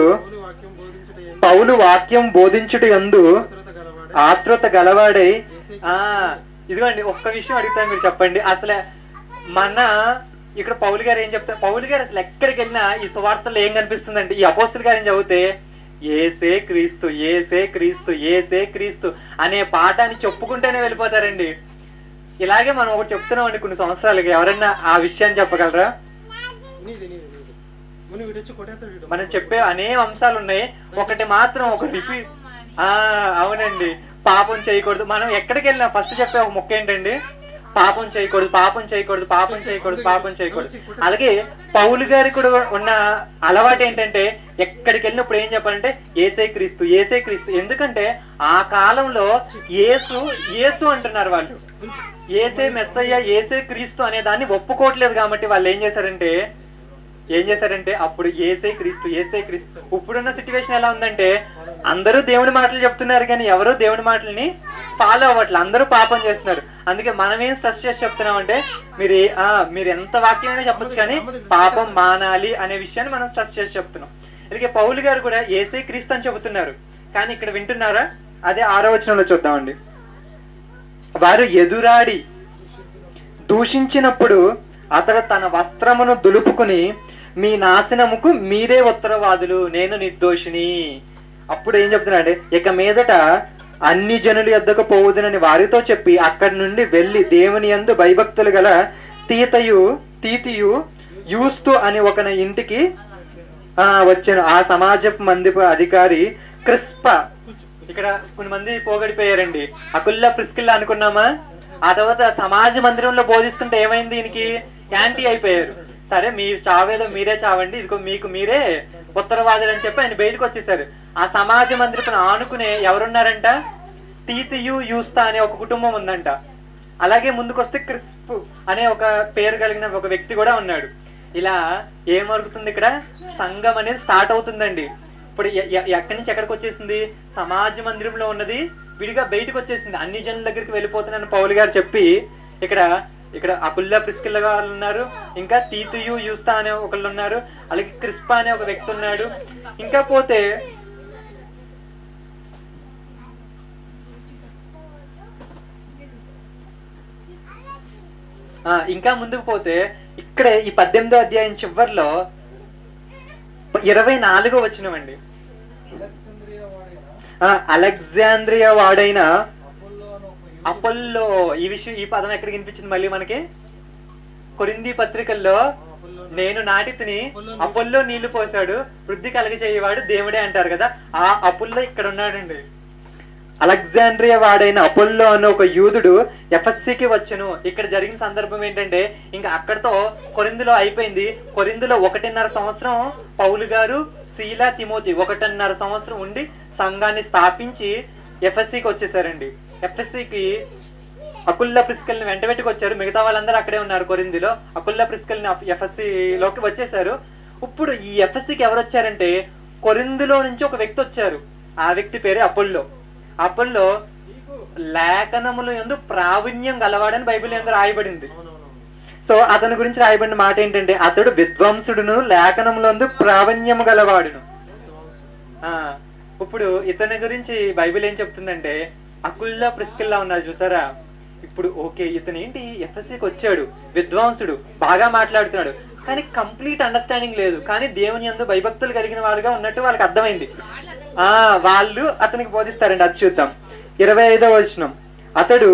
పౌలు వాక్యం బోధించుట యందు ఆత్రుత గలవాడై ఆ ఇదిగోండి ఒక్క విషయం అడుగుతాను మీరు చెప్పండి అసలు మన ఇక్కడ పౌలు గారు ఏం చెప్తారు పౌలు గారు అసలు ఎక్కడికి వెళ్ళినా ఈ సువార్తలు ఏం కనిపిస్తుందండి ఈ అపోస్తుల గారిని చదివితే ఏసే క్రీస్తు ఏసే క్రీస్తు ఏసే క్రీస్తు అనే పాఠాన్ని చెప్పుకుంటేనే వెళ్ళిపోతారండి ఇలాగే మనం ఒకటి చెప్తున్నాం అండి కొన్ని సంవత్సరాలకి ఎవరైనా ఆ విషయాన్ని చెప్పగలరా నీది నీది నీది ముని వీడొచ్చి కొట్టేస్తాడు వీడు మనం చెప్పే అనేక అంశాలు ఉన్నాయి ఒకటి మాత్రం ఒక రిపీట్ ఆ అవునండి పాపం చేయకూడదు మనం ఎక్కడికి వెళ్ళినా ఫస్ట్ చెప్పే ఒక ముక్క ఏంటండి పాపం చేయకూడదు పాపం చేయకూడదు పాపం చేయకూడదు పాపం చేయకూడదు అలాగే పౌలు గారి కూడా ఉన్న అలవాటు ఏంటంటే ఎక్కడికి వెళ్ళినప్పుడు ఏం చెప్పాలంటే ఏసే క్రీస్తు ఏసే క్రీస్తు ఎందుకంటే ఆ కాలంలో యేసు యేసు అంటున్నారు వాళ్ళు ఏసే మెస్సయ్య ఏసే క్రీస్తు అనే దాన్ని ఒప్పుకోవట్లేదు కాబట్టి వాళ్ళు ఏం చేశారంటే ఏం చేశారంటే అప్పుడు ఏసే క్రీస్తు ఏసే క్రీస్తు ఇప్పుడున్న సిచ్యువేషన్ ఎలా ఉందంటే అందరూ దేవుడి మాటలు చెప్తున్నారు కానీ ఎవరు దేవుడి మాటల్ని ఫాలో అవ్వట్లేదు అందరూ పాపం చేస్తున్నారు అందుకే మనం ఏం స్ట్రెస్ చేసి చెప్తున్నాం అంటే మీరు ఏ- ఆ, మీరు ఎంత వాక్యమైనా చెప్పొచ్చు కానీ పాపం మానాలి అనే విషయాన్ని మనం స్ట్రెస్ చేసి చెప్తున్నాం అందుకే పౌలు గారు కూడా ఏసే క్రీస్తు అని చెబుతున్నారు కానీ ఇక్కడ వింటున్నారా అదే ఆరో వచనంలో చూద్దామండి వారు ఎదురాడి దూషించినప్పుడు అతడు తన వస్త్రమును దులుపుకుని మీ నాశనముకు మీరే ఉత్తరవాదులు నేను నిర్దోషిని అప్పుడు ఏం చెప్తున్నాడు ఇక మీదట అన్ని జనుల యొద్దకు పోవుదునని వారితో చెప్పి అక్కడి నుండి వెళ్ళి దేవుని యందు భయభక్తులు గల తీతయు తీతియు యూస్తు అని ఒక ఇంటికి ఆ వచ్చాను ఆ సమాజపు మందిపు అధికారి క్రిస్ప ఇక్కడ కొన్ని మంది పోగడిపోయారండి అకుల్లా ప్రిస్కిల్లా అనుకున్నామా ఆ తర్వాత సమాజ మందిరంలో బోధిస్తుంటే ఏమైంది దీనికి యాంటీ అయిపోయారు సరే మీ చావేదో మీరే చావండి ఇదిగో మీకు మీరే ఉత్తరవాదులు అని చెప్పి ఆయన బయటకు వచ్చేసారు ఆ సమాజ మందిరపును ఆనుకునే ఎవరున్నారంట తీతియు యూస్తా అనే ఒక కుటుంబం ఉందంట అలాగే ముందుకొస్తే క్రిస్ప్ అనే ఒక పేరు కలిగిన ఒక వ్యక్తి కూడా ఉన్నాడు ఇలా ఏమరుగుతుంది ఇక్కడ సంఘం అనేది స్టార్ట్ అవుతుందండి ఇప్పుడు ఎ- ఎ- ఎక్కడి నుంచి ఎక్కడికి వచ్చేసింది సమాజ మందిరంలో ఉన్నది విడిగా బయటకు వచ్చేసింది అన్ని జనుల దగ్గరికి వెళ్ళిపోతున్నాను పౌలు గారు చెప్పి ఇక్కడ ఇక్కడ అకుల్లా ప్రిస్కిల్ల వాళ్ళు ఉన్నారు ఇంకా తీతుయు యూస్తా అనే ఒకళ్ళు ఉన్నారు అలాగే క్రిస్పా అనే ఒక వ్యక్తి ఉన్నాడు ఇంకా పోతే ఆ, ఇంకా ముందుకు పోతే ఇక్కడే ఈ పద్దెనిమిదో అధ్యాయం చివరిలో ఇరవై నాలుగో వచ్చినవండి ఆ, అలెగ్జాంద్రియా వాడైన అపోల్లో ఈ విషయం ఈ పదం ఎక్కడ కనిపించింది మళ్ళీ మనకి కొరింది పత్రికల్లో నేను నాటితిని అపోల్లో నీళ్లు పోసాడు వృద్ధి కలగచేయవాడు దేవుడే అంటారు కదా ఆ అపుల్లో ఇక్కడ ఉన్నాడండి అలెగ్జాండ్రియా వాడైన అపోల్లో అనే ఒక యూదుడు ఎఫ్ఎస్సికి వచ్చును ఇక్కడ జరిగిన సందర్భం ఏంటంటే ఇంకా అక్కడతో కొరిందులో అయిపోయింది కొరిందులో ఒకటిన్నర సంవత్సరం పౌలు గారు శీలా తిమోతి ఒకటిన్నర సంవత్సరం ఉండి సంఘాన్ని స్థాపించి ఎఫ్ఎస్సికి వచ్చేసారండి ఎఫ్ఎస్సికి అకుల్లా ప్రిస్కల్ని వెంట వెంటకు వచ్చారు మిగతా వాళ్ళందరూ అక్కడే ఉన్నారు కొరిందిలో అకుల్లా ప్రిస్కల్ని ఎఫ్ఎస్సి లోకి వచ్చేసారు ఇప్పుడు ఈ ఎఫ్ఎస్సికి ఎవరు వచ్చారంటే కొరిందులో నుంచి ఒక వ్యక్తి వచ్చారు ఆ వ్యక్తి పేరే అపోల్లో అప్పుల్లో నీకు లేఖనముల యందు ప్రావీణ్యం గలవాడని బైబిల్ ఎందు రాయబడింది అవునవునవును సో అతని గురించి రాయబడిన మాట ఏంటంటే అతడు విద్వాంసుడును లేఖనములందు ప్రావీణ్యము గలవాడును ఆ ఇప్పుడు ఇతని గురించి బైబిల్ ఏం చెప్తుందంటే అకుల్లా ప్రిస్కిల్లా ఉన్నారు చూసారా ఇప్పుడు ఓకే ఇతను ఏంటి ఎఫ్ఎస్సికి వచ్చాడు విద్వాంసుడు బాగా మాట్లాడుతున్నాడు కానీ కంప్లీట్ అండర్స్టాండింగ్ లేదు కానీ దేవుని యందు భయభక్తులు కలిగిన వాడుగా ఉన్నట్టు వాళ్ళకి అర్థమైంది ఆ వాళ్ళు అతనికి బోధిస్తారండి అది చూద్దాం ఇరవై ఐదవ వచనం అతడు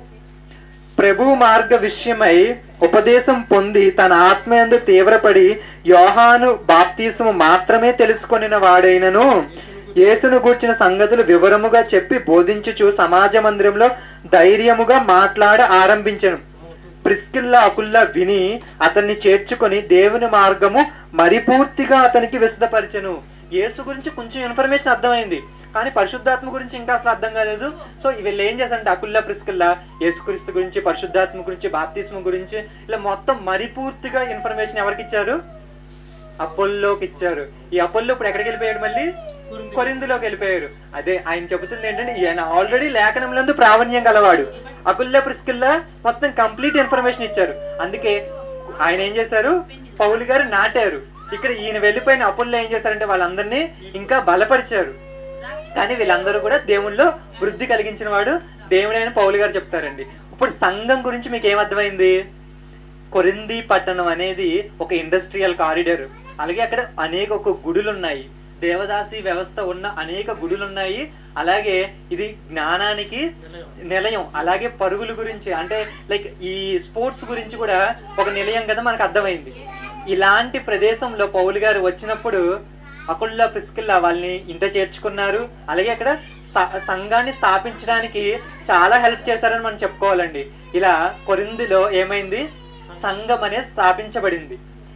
ప్రభు మార్గ విషయమై ఉపదేశం పొంది తన ఆత్మయందు తీవ్రపడి యోహాను బాప్తీసము మాత్రమే తెలుసుకొనిన వాడైనను యేసును గూర్చిన సంగతులు వివరముగా చెప్పి బోధించుచు సమాజ మందిరంలో ధైర్యముగా మాట్లాడ ఆరంభించను ప్రిస్కిల్లా అకుల్లా విని అతన్ని చేర్చుకొని దేవుని మార్గము మరిపూర్తిగా అతనికి విశదపరిచెను యేసు గురించి కొంచెం ఇన్ఫర్మేషన్ అర్థమైంది కానీ పరిశుద్ధాత్మ గురించి ఇంకా అసలు అర్థం కాలేదు సో వీళ్ళు ఏం చేశారంటే అకుల్లా ప్రిస్కిల్లా యేసుక్రీస్తు గురించి పరిశుద్ధాత్మ గురించి బాప్తిస్మ గురించి ఇలా మొత్తం మరిపూర్తిగా ఇన్ఫర్మేషన్ ఎవరికి ఇచ్చారు అపోల్లోకి ఇచ్చారు ఈ అపోల్లో ఇప్పుడు ఎక్కడికి వెళ్ళిపోయాడు మళ్ళీ కొరింథీ. కొరిందులోకి వెళ్ళిపోయారు అదే ఆయన చెబుతుంది ఏంటంటే ఈయన ఆల్రెడీ లేఖనంలందు ప్రావీణ్యం గలవాడు అకుల్లా ప్రిస్కిల్లా మొత్తం కంప్లీట్ ఇన్ఫర్మేషన్ ఇచ్చారు అందుకే ఆయన ఏం చేశారు పౌలు గారు నాటారు ఇక్కడ ఈయన వెళ్ళిపోయిన అప్పుల్లో ఏం చేశారంటే వాళ్ళందరినీ ఇంకా బలపరిచారు కానీ వీళ్ళందరూ కూడా దేవుల్లో వృద్ధి కలిగించిన వాడు దేవుడైన పౌలు గారు చెప్తారండి ఇప్పుడు సంఘం గురించి మీకు ఏం అర్థమైంది కొరింది పట్టణం అనేది ఒక ఇండస్ట్రియల్ కారిడార్ అలాగే అక్కడ అనేక ఒక గుడులు ఉన్నాయి దేవదాసి వ్యవస్థ ఉన్న అనేక గుడులు ఉన్నాయి అలాగే ఇది జ్ఞానానికి నిలయం అలాగే పరుగుల గురించి అంటే లైక్ ఈ స్పోర్ట్స్ గురించి కూడా ఒక నిలయం కదా మనకు అర్థమైంది ఇలాంటి ప్రదేశంలో పౌలు గారు వచ్చినప్పుడు అకుల్లా ప్రిస్కిల్లా వాళ్ళని ఇంట చేర్చుకున్నారు అలాగే అక్కడ స్థా- సంఘాన్ని స్థాపించడానికి చాలా హెల్ప్ చేశారని మనం చెప్పుకోవాలండి ఇలా కొరిందిలో ఏమైంది సంఘం అనేది స్థాపించబడింది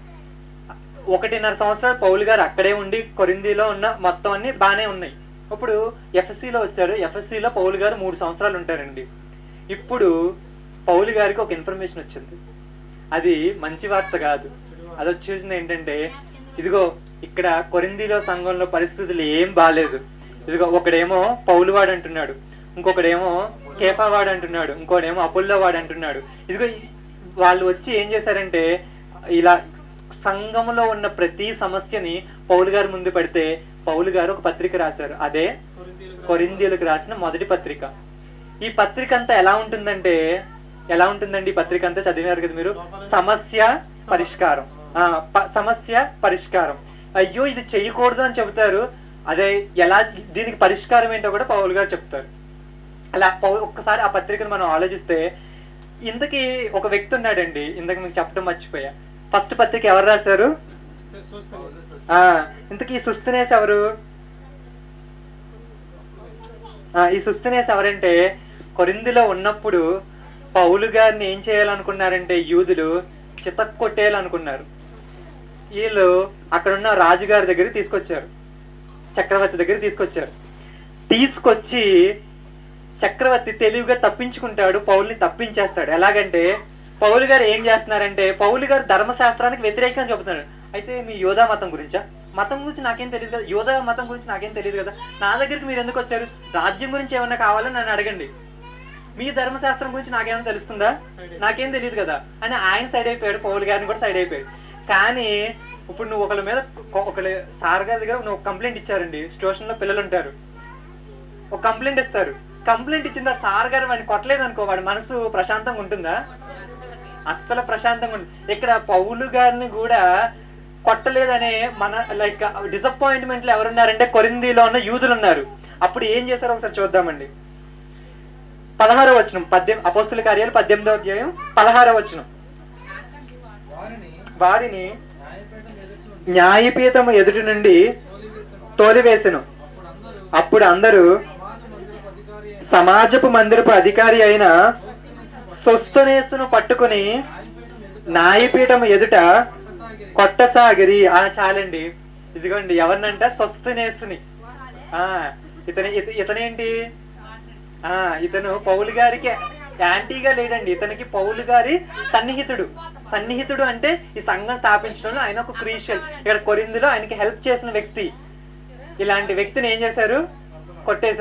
ఒకటిన్నర సంవత్సరాలు పౌలు గారు అక్కడే ఉండి కొరిందిలో ఉన్న మొత్తం అన్ని బాగానే ఉన్నాయి ఇప్పుడు ఎఫ్ఎస్సిలో వచ్చారు ఎఫ్ఎస్సిలో పౌలు గారు మూడు సంవత్సరాలు ఉంటారండి ఇప్పుడు పౌలు గారికి ఒక ఇన్ఫర్మేషన్ వచ్చింది అది మంచి వార్త కాదు అది వచ్చేసింది ఏంటంటే ఇదిగో ఇక్కడ కొరిందిలో సంఘంలో పరిస్థితులు ఏం బాగాలేదు ఇదిగో ఒకడేమో పౌలు వాడు అంటున్నాడు ఇంకొకడేమో కేఫా వాడు అంటున్నాడు ఇంకోడేమో అపుల్లో వాడు అంటున్నాడు ఇదిగో ఈ- వాళ్ళు వచ్చి ఏం చేశారంటే ఇలా సంఘంలో ఉన్న ప్రతి సమస్యని పౌలు గారు ముందు పెడితే పౌలు గారు ఒక పత్రిక రాశారు అదే కొరింథీయులకు కొరిందీలకు రాసిన మొదటి పత్రిక ఈ పత్రిక అంతా ఎలా ఉంటుందంటే ఎలా ఉంటుందండి ఈ పత్రిక అంతా చదివారు కదా మీరు సమస్య పరిష్కారం ఆ ప- సమస్య పరిష్కారం అయ్యో ఇది చేయకూడదు అని చెబుతారు అదే ఎలా దీనికి పరిష్కారం ఏంటో కూడా పౌలు గారు చెప్తారు అలా పౌ- ఒక్కసారి ఆ పత్రికను మనం ఆలోచిస్తే ఇంతకీ ఒక వ్యక్తి ఉన్నాడండి ఇంతకు మీకు చెప్పడం మర్చిపోయా ఫస్ట్ పత్రిక ఎవరు రాశారు చూస్తే- చూస్తాను. ఆ ఇంతకీ ఈ సుస్థినేస్ ఎవరు ఆ, ఈ సుస్థినేస్ ఎవరంటే కొరిందిలో ఉన్నప్పుడు పౌలు గారిని ఏం చేయాలనుకున్నారంటే యూదులు చితక్కొట్టేయాలనుకున్నారు వీళ్ళు అక్కడున్న రాజుగారి దగ్గరికి తీసుకొచ్చారు చక్రవర్తి దగ్గర తీసుకొచ్చారు తీసుకొచ్చి చక్రవర్తి తెలివిగా తప్పించుకుంటాడు పౌల్ని తప్పించేస్తాడు ఎలాగంటే పౌలు గారు ఏం చేస్తున్నారంటే పౌలు గారు ధర్మశాస్త్రానికి వ్యతిరేకంగా చెబుతున్నాడు అయితే మీ యోధా మతం గురించా మతం గురించి నాకేం తెలియదు కదా యోధా మతం గురించి నాకేం తెలియదు కదా నా దగ్గరికి మీరు ఎందుకు వచ్చారు రాజ్యం గురించి ఏమన్నా కావాలని నన్ను అడగండి మీ ధర్మశాస్త్రం గురించి నాకేమైనా తెలుస్తుందా నాకేం తెలియదు కదా అని ఆయన సైడ్ అయిపోయాడు పౌలు గారిని కూడా సైడ్ అయిపోయాడు కానీ ఇప్పుడు నువ్వు ఒకళ్ళ మీద ఒకళ్ళ సార్ గారి దగ్గర నువ్వు కంప్లైంట్ ఇచ్చారండి స్టేషన్ లో పిల్లలు ఉంటారు ఒక కంప్లైంట్ ఇస్తారు కంప్లైంట్ ఇచ్చిందా సార్ గారు వాడిని కొట్టలేదు అనుకో వాడి మనసు ప్రశాంతంగా ఉంటుందా అస్సలు ప్రశాంతంగా ఉంటుంది ఇక్కడ పౌలు గారిని కూడా కొట్టలేదనే మన లైక్ డిసప్పాయింట్మెంట్ లో ఎవరున్నారంటే కొరిందీలో ఉన్న యూదులు ఉన్నారు అప్పుడు ఏం చేశారో ఒకసారి చూద్దామండి పదహారో వచనం పద్దెనిమిది అపోస్తుల కార్యాలు పద్దెనిమిదో అధ్యాయం పదహారో వచనం వారిని వారిని న్యాయపీఠం ఎదుటి నుండి న్యాయపీఠము ఎదుటి నుండి తోలివేసెను. తోలివేసెను అప్పుడు అప్పుడు అందరూ అందరూ సమాజ మందిరపు అధికారి సమాజపు మందిరపు అధికారి అయిన అయిన సొస్తనేసును పట్టుకుని న్యాయపీఠం ఎదుట న్యాయపీఠం ఎదుట కొట్టసాగిరి. కొట్టసాగిరి ఆ చాలండి ఇదిగోండి ఎవరినంట సొస్తనేసుని ఆ ఇతని ఇత- ఇతనేంటి ఆ ఇతను పౌలు గారికి యాంటీగా లేడండి ఇతనికి పౌలు గారి సన్నిహితుడు సన్నిహితుడు అంటే ఈ సంఘం స్థాపించడంలో ఆయన ఒక క్రీషియల్ ఇక్కడ కొరిందులో ఆయనకి హెల్ప్ చేసిన వ్యక్తి ఇలాంటి వ్యక్తిని ఏం చేశారు కొట్టేశారు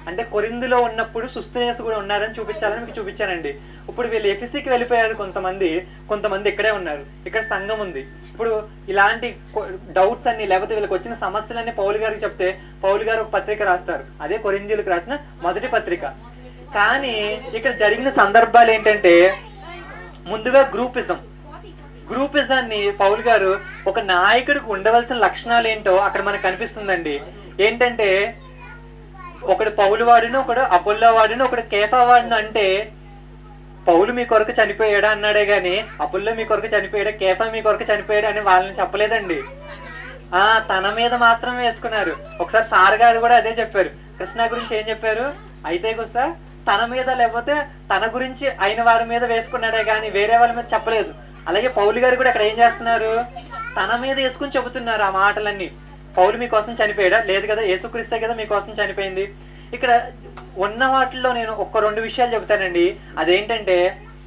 అంటే కొరిందులో ఉన్నప్పుడు సుస్థనేస్ కూడా ఉన్నారని చూపించాలని మీకు చూపించానండి ఇప్పుడు వీళ్ళు ఎఫిసికి వెళ్ళిపోయారు కొంతమంది కొంతమంది ఇక్కడే ఉన్నారు ఇక్కడ సంఘం ఉంది ఇప్పుడు ఇలాంటి డౌట్స్ అన్ని లేకపోతే వీళ్ళకి వచ్చిన సమస్యలన్నీ పౌలు గారికి చెప్తే పౌలు గారు ఒక పత్రిక రాస్తారు అదే కొరిందీలకు రాసిన మొదటి పత్రిక కానీ ఇక్కడ జరిగిన సందర్భాలు ఏంటంటే ముందుగా గ్రూపిజం గ్రూపిజాన్ని పౌల్ గారు ఒక నాయకుడికి ఉండవలసిన లక్షణాలు ఏంటో అక్కడ మనకు కనిపిస్తుందండి ఏంటంటే ఒకడు పౌలు వాడిని ఒకడు అపోల్లో వాడిని ఒకడు కేఫా వాడిని అంటే పౌలు మీ కొరకు చనిపోయాడా అన్నాడే గాని అపుల్లో మీ కొరకు చనిపోయాడా కేఫా మీ కొరకు చనిపోయాడా అని వాళ్ళని చెప్పలేదండి ఆ తన మీద మాత్రమే వేసుకున్నారు ఒకసారి సార్ గారు కూడా అదే చెప్పారు కృష్ణ గురించి ఏం చెప్పారు అయితే గుస్తా తన మీద లేకపోతే తన గురించి అయిన వారి మీద వేసుకున్నాడే కానీ వేరే వాళ్ళ మీద చెప్పలేదు అలాగే పౌలు గారు కూడా ఇక్కడ ఏం చేస్తున్నారు తన మీద వేసుకుని చెబుతున్నారు ఆ మాటలన్నీ పౌలు మీకోసం చనిపోయాడా లేదు కదా యేసుక్రీస్తే కదా మీకోసం చనిపోయింది ఇక్కడ ఉన్న వాటిల్లో నేను ఒక్క రెండు విషయాలు చెబుతానండి అదేంటంటే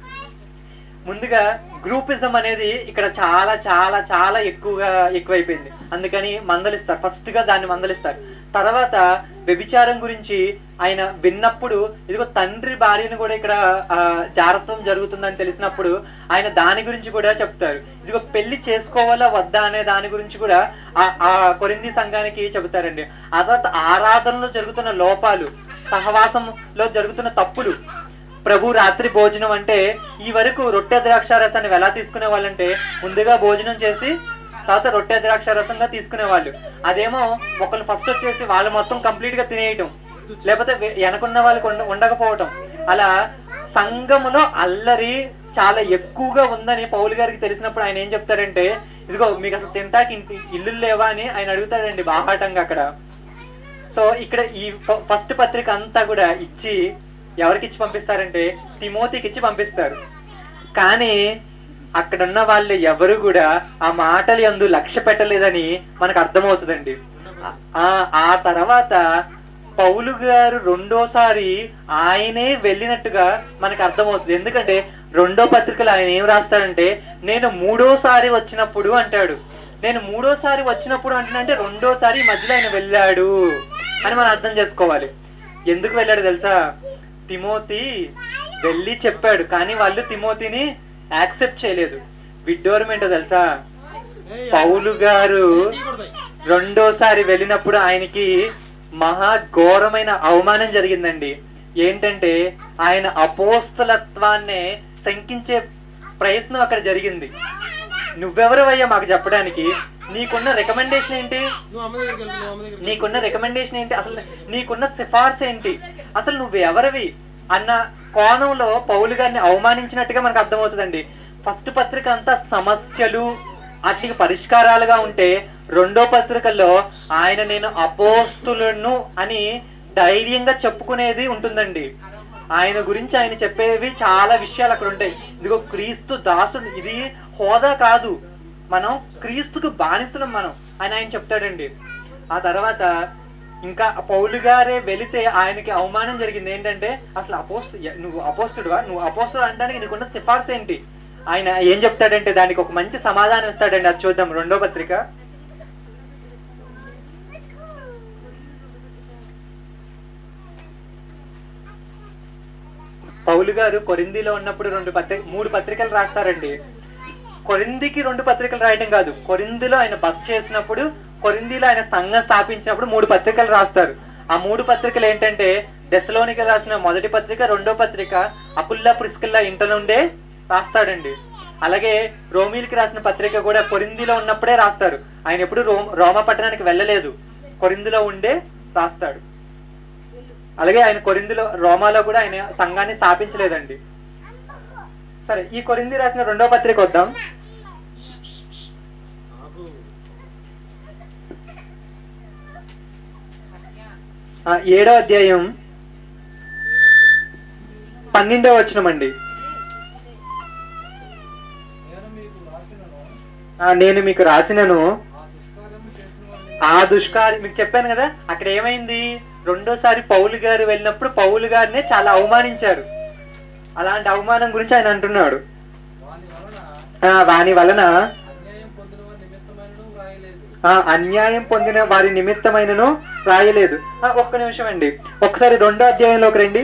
ముందుగా గ్రూపిజం అనేది ఇక్కడ చాలా చాలా చాలా ఎక్కువగా ఎక్కువైపోయింది అందుకని మందలిస్తారు ఫస్ట్ గా దాన్ని మందలిస్తారు తర్వాత వ్యభిచారం గురించి ఆయన విన్నప్పుడు ఇదిగో తండ్రి భార్యను కూడా ఇక్కడ ఆ, జారత్వం జరుగుతుందని తెలిసినప్పుడు ఆయన దాని గురించి కూడా చెప్తారు ఇదిగో పెళ్లి చేసుకోవాలా వద్దా అనే దాని గురించి కూడా ఆ ఆ కొరింది సంఘానికి చెబుతారండి ఆ తర్వాత ఆరాధనలో జరుగుతున్న లోపాలు సహవాసంలో జరుగుతున్న తప్పులు ప్రభు రాత్రి భోజనం అంటే ఈ వరకు రొట్టె ద్రాక్ష రసాన్ని ఎలా తీసుకునే వాళ్ళంటే ముందుగా భోజనం చేసి తర్వాత రొట్టె ద్రాక్ష రసంగా తీసుకునే వాళ్ళు అదేమో ఒకళ్ళు ఫస్ట్ వచ్చేసి వాళ్ళు మొత్తం కంప్లీట్ గా తినేయటం లేకపోతే వె- వెనకున్న వాళ్ళకి ఉండ- ఉండకపోవటం అలా సంఘములో అల్లరి చాలా ఎక్కువగా ఉందని పౌలు గారికి తెలిసినప్పుడు ఆయన ఏం చెప్తారంటే ఇదిగో మీకు అసలు తింటాకి ఇంటి ఇల్లు లేవా అని ఆయన అడుగుతాడండి బాహాటంగా అక్కడ సో ఇక్కడ ఈ ఫ- ఫస్ట్ పత్రిక అంతా కూడా ఇచ్చి ఎవరికి ఇచ్చి పంపిస్తారంటే తిమోతికి ఇచ్చి పంపిస్తారు కానీ అక్కడ ఉన్న వాళ్ళు ఎవరు కూడా ఆ మాటలు ఎందు లక్ష్య పెట్టలేదని మనకు అర్థమవుతుందండి ఆ ఆ తర్వాత పౌలు గారు రెండోసారి ఆయనే వెళ్ళినట్టుగా మనకు అర్థమవుతుంది ఎందుకంటే రెండో పత్రికలో ఆయన ఏం రాస్తాడంటే నేను మూడోసారి వచ్చినప్పుడు అంటాడు నేను మూడోసారి వచ్చినప్పుడు అంటున్నంటే రెండోసారి ఈ మధ్యలో ఆయన వెళ్ళాడు అని మనం అర్థం చేసుకోవాలి ఎందుకు వెళ్ళాడు తెలుసా తిమోతి వెళ్ళి చెప్పాడు కానీ వాళ్ళు తిమోతిని యాక్సెప్ట్ చేయలేదు విడ్డోరమేంటో తెలుసా ఏయ్, పౌలు గారు తీయకూడదు. రెండోసారి వెళ్ళినప్పుడు ఆయనకి మహా ఘోరమైన అవమానం జరిగిందండి ఏంటంటే ఆయన అపోస్తలత్వాన్నే శంకించే ప్రయత్నం అక్కడ జరిగింది నువ్వెవరవయ్యా మాకు చెప్పడానికి నీకున్న రికమెండేషన్ ఏంటి నువ్వు అమ్మ దగ్గరికి వెళ్ళు, నువ్వు అమ్మ దగ్గరికి వెళ్ళు. నీకున్న రికమెండేషన్ ఏంటి అసలు నీకున్న సిఫార్సు ఏంటి అసలు నువ్వు ఎవరివి అన్న కోణంలో పౌలు గారిని అవమానించినట్టుగా మనకు అర్థమవుతుందండి ఫస్ట్ పత్రిక అంతా సమస్యలు వాటికి పరిష్కారాలుగా ఉంటే రెండో పత్రికల్లో ఆయన నేను అపోస్తులను అని ధైర్యంగా చెప్పుకునేది ఉంటుందండి ఆయన గురించి ఆయన చెప్పేవి చాలా విషయాలు అక్కడ ఉంటాయి ఇదిగో క్రీస్తు దాసుడు ఇది హోదా కాదు మనం క్రీస్తుకు బానిసలం మనం అని ఆయన చెప్తాడండి ఆ తర్వాత ఇంకా పౌలు గారే వెళితే ఆయనకి అవమానం జరిగింది ఏంటంటే అసలు అపోస్తు నువ్వు అపోస్తుడువా నువ్వు అపోస్తుడు అనడానికి నీకున్న సిఫార్సు ఏంటి ఆయన ఏం చెప్తాడంటే దానికి ఒక మంచి సమాధానం ఇస్తాడండి అది చూద్దాం రెండో పత్రిక పౌలు గారు కొరిందిలో ఉన్నప్పుడు రెండు పత్రిక మూడు పత్రికలు రాస్తారండి కొరిందికి రెండు పత్రికలు రాయడం కాదు కొరిందిలో ఆయన బస్ చేసినప్పుడు కొరిందిలో ఆయన సంఘం స్థాపించినప్పుడు మూడు పత్రికలు రాస్తారు ఆ మూడు పత్రికలు ఏంటంటే దశలోనికి రాసిన మొదటి పత్రిక రెండో పత్రిక అపుల్లా ప్రిస్కిల్లా ఇంట నుండే రాస్తాడండి అలాగే రోమిల్కి రాసిన పత్రిక కూడా కొరిందిలో ఉన్నప్పుడే రాస్తారు ఆయన ఎప్పుడు రోమ రోమ పట్టణానికి వెళ్ళలేదు కొరిందిలో ఉండే రాస్తాడు అలాగే ఆయన కొరిందిలో రోమాలో కూడా ఆయన సంఘాన్ని స్థాపించలేదండి సరే ఈ కొరింది రాసిన రెండో పత్రిక వద్దాం ఆపు. ఆ, ఏడో అధ్యాయం పన్నెండో వచనమండి నేను మీకు రాసినను ఆ, నేను మీకు రాసినను ఆ దుష్కార్యము చేసిన వారిని ఆ దుష్కారి మీకు చెప్పాను కదా అక్కడ ఏమైంది రెండోసారి పౌలు గారు వెళ్ళినప్పుడు పౌలు గారినే చాలా అవమానించారు అలాంటి అవమానం గురించి ఆయన అంటున్నాడు వాని వలన ఆ, వాని వలన అన్యాయం పొందిన వారి నిమిత్తమైనను వ్రాయలేదు ఆ అన్యాయం పొందిన వారి నిమిత్తమైనను రాయలేదు ఆ, ఒక్క నిమిషం అండి ఒకసారి రెండో అధ్యాయంలోకి రండి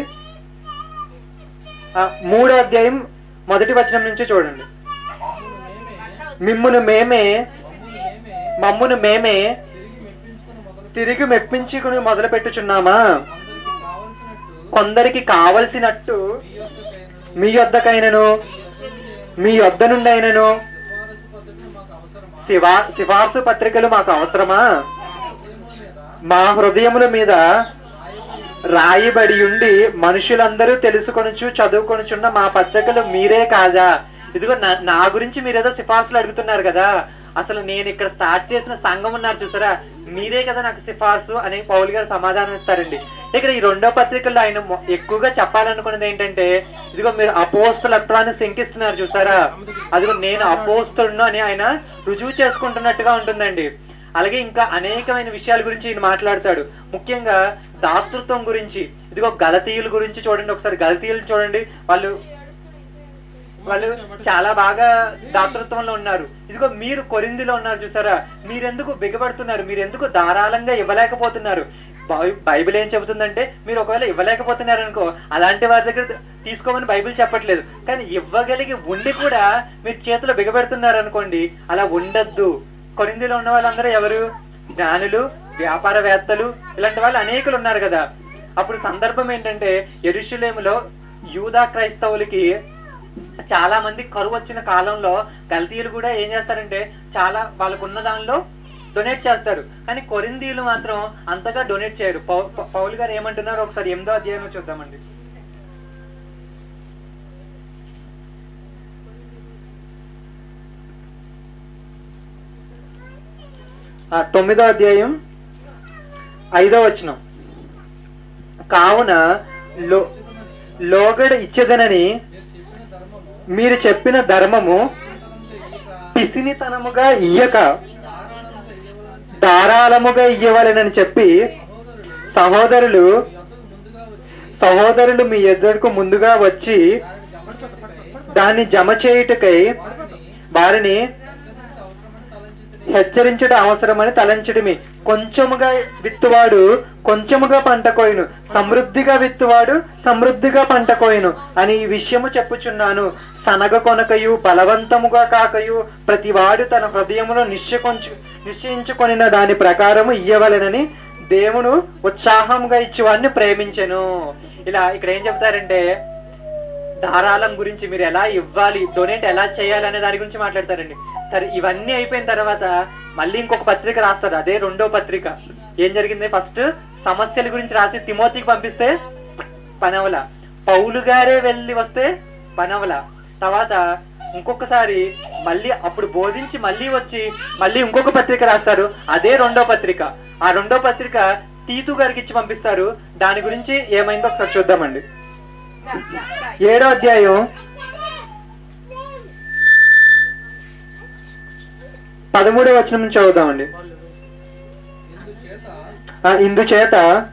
ఆ, మూడో అధ్యాయం మొదటి వచనం నుంచి చూడండి మమ్మును మేమే మిమ్మును మేమే మమ్మును మమ్మును మేమే మేమే తిరిగి తిరిగి మెప్పించుకొని మొదలు మెప్పించుకుని మొదలు పెట్టుచున్నామా అందరికి కావలసినట్టు కొందరికి కావలసినట్టు మీ యొక్క కైనను మీ యొద్దకైనను మీ యొద్ద నుండి అయినను సిఫారసు పద్ధతులు మాకు అవసరమా శివా సిఫార్సు పత్రికలు మాకు అవసరమా హృదయముల మీద మా హృదయముల మీద రాయబడి ఉండి మనుషులందరూ తెలుసుకొనుచు చదువుకొనుచున్న మా పత్రికలు మీరే కాదా ఇదిగో నా నా గురించి మీరేదో సిఫార్సులు అడుగుతున్నారు కదా అసలు నేను ఇక్కడ స్టార్ట్ చేసిన సంఘం ఉన్నారు చూసారా మీరే కదా నాకు సిఫార్సు అని పౌల్ గారు సమాధానం ఇస్తారండి ఇక్కడ ఈ రెండో పత్రికల్లో ఆయన మొ- ఎక్కువగా చెప్పాలనుకున్నది ఏంటంటే ఇదిగో మీరు అపోస్తులత్వాన్ని శంకిస్తున్నారు చూసారా అదిగో నేను అపోస్తులను అని ఆయన రుజువు చేసుకుంటున్నట్టుగా ఉంటుందండి అలాగే ఇంకా అనేకమైన విషయాల గురించి ఈయన మాట్లాడతాడు ముఖ్యంగా దాతృత్వం గురించి ఇదిగో గలతీయుల గురించి చూడండి ఒకసారి గలతీయులు చూడండి వాళ్ళు వాళ్ళు చాలా బాగా దాతృత్వంలో ఉన్నారు ఇదిగో మీరు కొరిందిలో ఉన్నారు చూసారా మీరెందుకు బిగబడుతున్నారు మీరు ఎందుకు ధారాళంగా ఇవ్వలేకపోతున్నారు బై- బైబిల్ ఏం చెబుతుందంటే మీరు ఒకవేళ ఇవ్వలేకపోతున్నారు అనుకో అలాంటి వారి దగ్గర తీసుకోమని బైబిల్ చెప్పట్లేదు కానీ ఇవ్వగలిగి ఉండి కూడా మీరు చేతిలో బిగబెడుతున్నారు అనుకోండి అలా ఉండద్దు కొరిందిలో ఉన్న వాళ్ళందరూ ఎవరు జ్ఞానులు వ్యాపారవేత్తలు ఇలాంటి వాళ్ళు అనేకులు ఉన్నారు కదా అప్పుడు సందర్భం ఏంటంటే ఎరుషులేములో యూదా క్రైస్తవులకి చాలా మంది కరువు వచ్చిన కాలంలో గల్తీయులు కూడా ఏం చేస్తారంటే చాలా వాళ్ళకున్న దానిలో డొనేట్ చేస్తారు కానీ కొరిందీలు మాత్రం అంతగా డొనేట్ చేయరు పౌ- పౌ- పౌలు గారు ఏమంటున్నారు ఒకసారి ఎనిమిదో అధ్యాయంలో చూద్దామండి ఆ, తొమ్మిదో అధ్యాయం ఐదో వచనం కావున లో లోగడ ఇచ్చేదనని మీరు చెప్పిన ధర్మము మీరు చెప్పిన ధర్మము ధనంతో ఇయ్యక పిసినితనముగా ఇయ్యక ధారాళంతో ఇయ్యవలనని ధారాళముగా ఇయ్యవలెనని చెప్పి సహోదరులు మీ యొద్దకు ముందుగా వచ్చి సహోదరులు మీ ఎదురుకు ముందుగా వచ్చి దానిని దాన్ని జమ జమ చేయుటకై వారిని హెచ్చరించడం అవసరమని హెచ్చరించడం అవసరమని తలంచితిని తలంచడమి కొంచెముగా విత్తువాడు కొంచెముగా పంట కోయును సమృద్ధిగా విత్తువాడు సమృద్ధిగా పంట కోయును అని ఈ విషయము చెప్పుచున్నాను సనగ కొనకయు బలవంతముగా కాకయు ప్రతివాడు తన హృదయములో నిశ్చయించు నిశ్చయించుకొనిన దాని ప్రకారము ఇయ్యవలెనని దేవుడు ఉత్సాహంగా ఇచ్చేవాడిని ప్రేమించెను ఇలా ఇక్కడ ఏం చెప్తారంటే ధారాళం గురించి మీరు ఎలా ఇవ్వాలి డొనేట్ ఎలా చేయాలి అనే దాని గురించి మాట్లాడతారండి సరే ఇవన్నీ అయిపోయిన తర్వాత మళ్ళీ ఇంకొక పత్రిక రాస్తారు అదే రెండో పత్రిక ఏం జరిగింది ఫస్ట్ సమస్యల గురించి రాసి తిమోతికి పంపిస్తే పనవల పౌలు గారే వెళ్ళి వస్తే పనవల తర్వాత ఇంకొకసారి మళ్ళీ అప్పుడు బోధించి మళ్ళీ వచ్చి మళ్ళీ ఇంకొక పత్రిక రాస్తారు అదే రెండో పత్రిక ఆ రెండో పత్రిక తీతు గారికి ఇచ్చి పంపిస్తారు దాని గురించి ఏమైందో ఒకసారి చూద్దామండి ఏడో అధ్యాయం పదమూడవ వచనం నుంచి చదువుదామండి ఇందుచేత ఆ, ఇందుచేత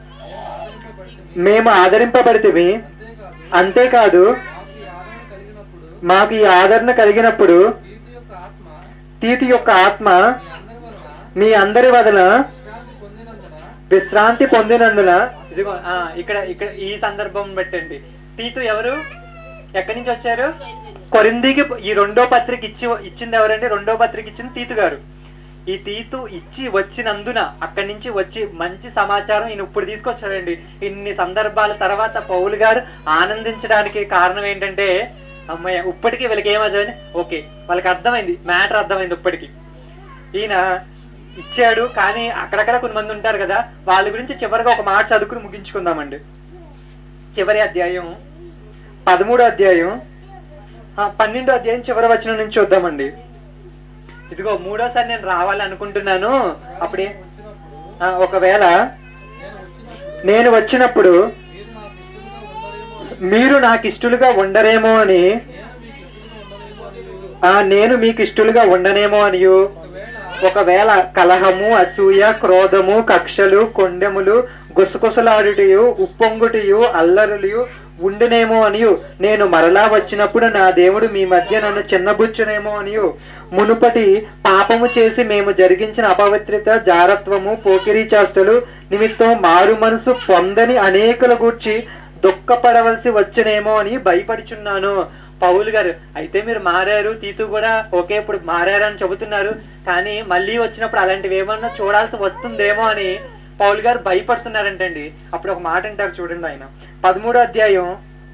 మేము ఆదరింపబడితే మేము ఆదరింపబడితివి అంతేకాదు అంతేకాదు మాకు ఈ ఆదరణ మాకు కలిగినప్పుడు ఈ ఆదరణ కలిగినప్పుడు తీతు యొక్క ఆత్మ తీతి యొక్క ఆత్మ మీ అందరి వలన మీ అందరి వలన విశ్రాంతి పొందినందున విశ్రాంతి పొందినందున ఇదిగో ఆ, ఇక్కడ ఇక్కడ ఈ సందర్భం పెట్టండి తీతు ఎవరు ఎక్కడి నుంచి వచ్చారు కొరిందికి ఈ రెండో పత్రిక ఇచ్చి ఇచ్చింది ఎవరండి రెండో పత్రిక ఇచ్చింది తీతు గారు ఈ తీతు ఇచ్చి వచ్చినందున అక్కడి నుంచి వచ్చి మంచి సమాచారం ఈయన ఇప్పుడు తీసుకొచ్చాడండి ఇన్ని సందర్భాల తర్వాత పౌలు గారు ఆనందించడానికి కారణం ఏంటంటే అమ్మాయి ఇప్పటికీ వీళ్ళకి ఏమర్థమైంది ఓకే వాళ్ళకి అర్థమైంది మ్యాటర్ అర్థమైంది ఇప్పటికి ఈయన ఇచ్చాడు కానీ అక్కడక్కడ కొన్ని మంది ఉంటారు కదా వాళ్ళ గురించి చివరిగా ఒక మాట చదువుకుని ముగించుకుందామండి చివరి అధ్యాయం పదమూడో అధ్యాయం ఆ, పన్నెండో అధ్యాయం చివరి వచనం నుంచి చూద్దామండి ఇదిగో మూడోసారి నేను రావాలనుకుంటున్నాను అప్పుడే వచ్చినప్పుడు ఆ, ఒకవేళ నేను వచ్చినప్పుడు నేను వచ్చినప్పుడు మీరు నాకు ఇష్టలుగా ఉండరేమో మీరు అని నాకు ఇష్టలుగా ఉండరేమో అని నేను మీకు ఇష్టలుగా ఉండరేమో అని ఆ నేను మీకు ఇష్టలుగా ఉండనేమో అనియు ఒకవేళ ఒకవేళ కలహము అసూయ క్రోధము కక్షలు కొండెములు గుసగుసలాడుటయు ఉప్పొంగుటయు అల్లరులు ఉండునేమో అనియు నేను మరలా వచ్చినప్పుడు నా దేవుడు మీ మధ్య నన్ను చిన్నబుచ్చునేమో అనియు మునుపటి పాపము చేసి మేము జరిగించిన అపవిత్రత జారత్వము పోకిరీ చేష్టలు నిమిత్తం మారు మనసు పొందని అనేకుల గూర్చి దుఃఖపడవలసి వచ్చునేమో అని భయపడుచున్నాను పౌలు గారు అయితే మీరు మారారు తీతు కూడా ఓకే ఇప్పుడు మారారు అని చెబుతున్నారు కానీ మళ్ళీ వచ్చినప్పుడు అలాంటివి ఏమన్నా చూడాల్సి వస్తుందేమో అని పౌలు గారు భయపడుతున్నారంటండి అప్పుడు ఒక మాట అంటారు చూడండి ఆయన పదమూడో అధ్యాయం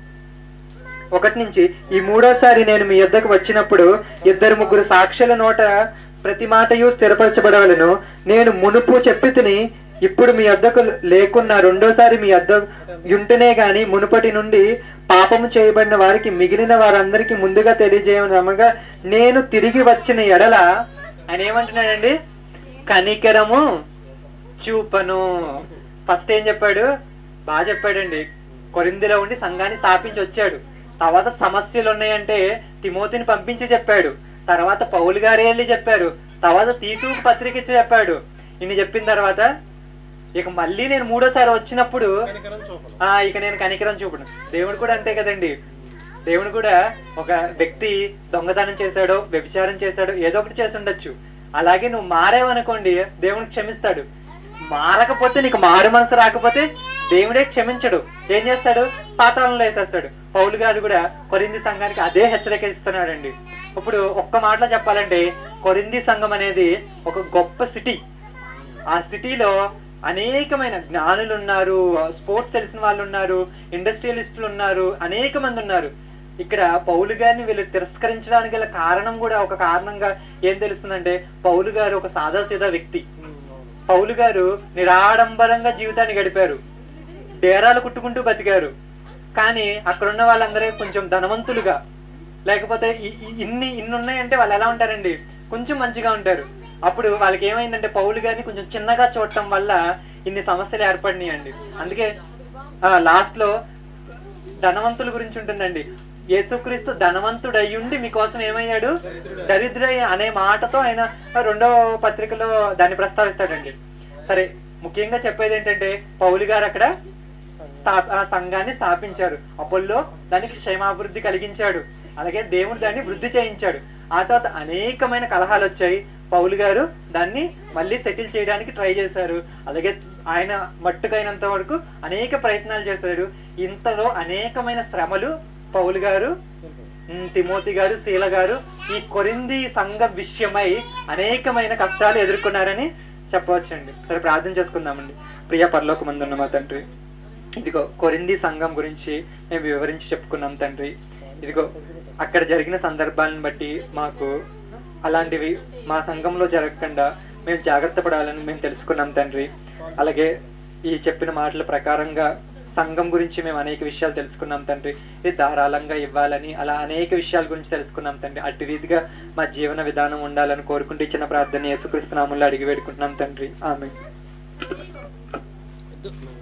ఒకటి నుంచి ఈ మూడోసారి నేను మీ యొద్దకు వచ్చినప్పుడు ఇద్దరు ముగ్గురు సాక్షుల నోట ప్రతి మాటయు స్థిరపరచబడవలను నేను మునుపు చెప్పి తిని ఇప్పుడు మీ యొద్దకు లేకున్నా రెండోసారి మీ యొద్ద ఉంటేనే గాని మునుపటి నుండి పాపము చేయబడిన వారికి మిగిలిన వారందరికీ ముందుగా తెలియజేయమనగా నేను తిరిగి వచ్చిన ఎడల ఆయన ఏమంటున్నాడండి కనికరము చూపను ఫస్ట్ ఏం చెప్పాడు బాగా చెప్పాడండి కొరిందిలో ఉండి సంఘాన్ని స్థాపించి వచ్చాడు తర్వాత సమస్యలు ఉన్నాయంటే తిమోతిని పంపించి చెప్పాడు తర్వాత పౌలు గారు వెళ్ళి చెప్పారు తర్వాత తీతూకు పత్రిక ఇచ్చి చెప్పాడు ఇన్ని చెప్పిన తర్వాత ఇక మళ్ళీ నేను మూడోసారి వచ్చినప్పుడు కనికరం చూపను ఆ ఇక నేను కనికరం చూపను దేవుడు కూడా అంతే కదండి దేవుడు కూడా ఒక వ్యక్తి దొంగతనం చేశాడో వ్యభిచారం చేశాడో ఏదో ఒకటి చేసి ఉండొచ్చు అలాగే నువ్వు మారేవనుకోండి దేవుడు క్షమిస్తాడు మారకపోతే నీకు మారు మనసు రాకపోతే దేవుడే క్షమించడు ఏం చేస్తాడు పాతాళంలో వేసేస్తాడు పౌలు గారు కూడా కొరింది సంఘానికి అదే హెచ్చరిక ఇస్తున్నాడండి ఇప్పుడు ఒక్క మాటలో చెప్పాలంటే కొరింది సంఘం అనేది ఒక గొప్ప సిటీ ఆ సిటీలో అనేకమైన జ్ఞానులు ఉన్నారు స్పోర్ట్స్ తెలిసిన వాళ్ళు ఉన్నారు ఇండస్ట్రియలిస్టులు ఉన్నారు అనేక మంది ఉన్నారు ఇక్కడ పౌలు గారిని వీళ్ళు తిరస్కరించడానికి గల కారణం కూడా ఒక కారణంగా ఏం తెలుస్తుందంటే పౌలు గారు ఒక సాదాసీదా వ్యక్తి పౌలు గారు నిరాడంబరంగా జీవితాన్ని గడిపారు డేరాలు కుట్టుకుంటూ బతికారు కానీ అక్కడ ఉన్న వాళ్ళందరూ కొంచెం ధనవంతులుగా లేకపోతే ఇ- ఇ- ఇన్ని ఇన్ని ఉన్నాయంటే వాళ్ళు ఎలా ఉంటారండి కొంచెం మంచిగా ఉంటారు అప్పుడు వాళ్ళకి ఏమైందంటే పౌలు గారిని కొంచెం చిన్నగా చూడటం వల్ల ఇన్ని సమస్యలు ఏర్పడినాయండి అందుకే లాస్ట్ లో ధనవంతుల గురించి ఉంటుందండి యేసుక్రీస్తు ధనవంతుడు అయ్యుండి మీకోసం ఏమయ్యాడు దరిద్రై అనే మాటతో ఆయన రెండో పత్రికలో దాన్ని ప్రస్తావిస్తాడండి సరే ముఖ్యంగా చెప్పేది ఏంటంటే పౌలు గారు అక్కడ స్థా- ఆ సంఘాన్ని స్థాపించారు అపోల్లో దానికి క్షేమాభివృద్ధి కలిగించాడు అలాగే దేవుడు దాన్ని వృద్ధి చేయించాడు ఆ తర్వాత అనేకమైన కలహాలు వచ్చాయి పౌలు గారు దాన్ని మళ్ళీ సెటిల్ చేయడానికి ట్రై చేశారు అలాగే ఆయన మట్టుకైనంత వరకు అనేక ప్రయత్నాలు చేశాడు ఇంతలో అనేకమైన శ్రమలు పౌలు గారు ఉమ్, తిమోతి గారు శీల గారు ఈ కొరింది సంఘ విషయమై అనేకమైన కష్టాలు ఎదుర్కొన్నారని చెప్పవచ్చండి సరే ప్రార్థన చేసుకుందామండి ప్రియ పరలోక మందున్న మా తండ్రి ఇదిగో కొరింది సంఘం గురించి మేము వివరించి చెప్పుకున్నాం తండ్రి ఇదిగో అక్కడ జరిగిన సందర్భాలను బట్టి మాకు అలాంటివి మా సంఘంలో జరగకుండా మేము జాగ్రత్త పడాలని మేము తెలుసుకున్నాం తండ్రి అలాగే ఈ చెప్పిన మాటల ప్రకారంగా సంఘం గురించి మేము అనేక విషయాలు తెలుసుకున్నాం తండ్రి ఇది ధారాళంగా ఇవ్వాలని అలా అనేక విషయాల గురించి తెలుసుకున్నాం తండ్రి అట్టి రీతిగా మా జీవన విధానం ఉండాలని కోరుకుంటూ ఇచ్చిన ప్రార్థన యేసుక్రీస్తు నామంలో అడిగి వేడుకుంటున్నాం తండ్రి ఆమె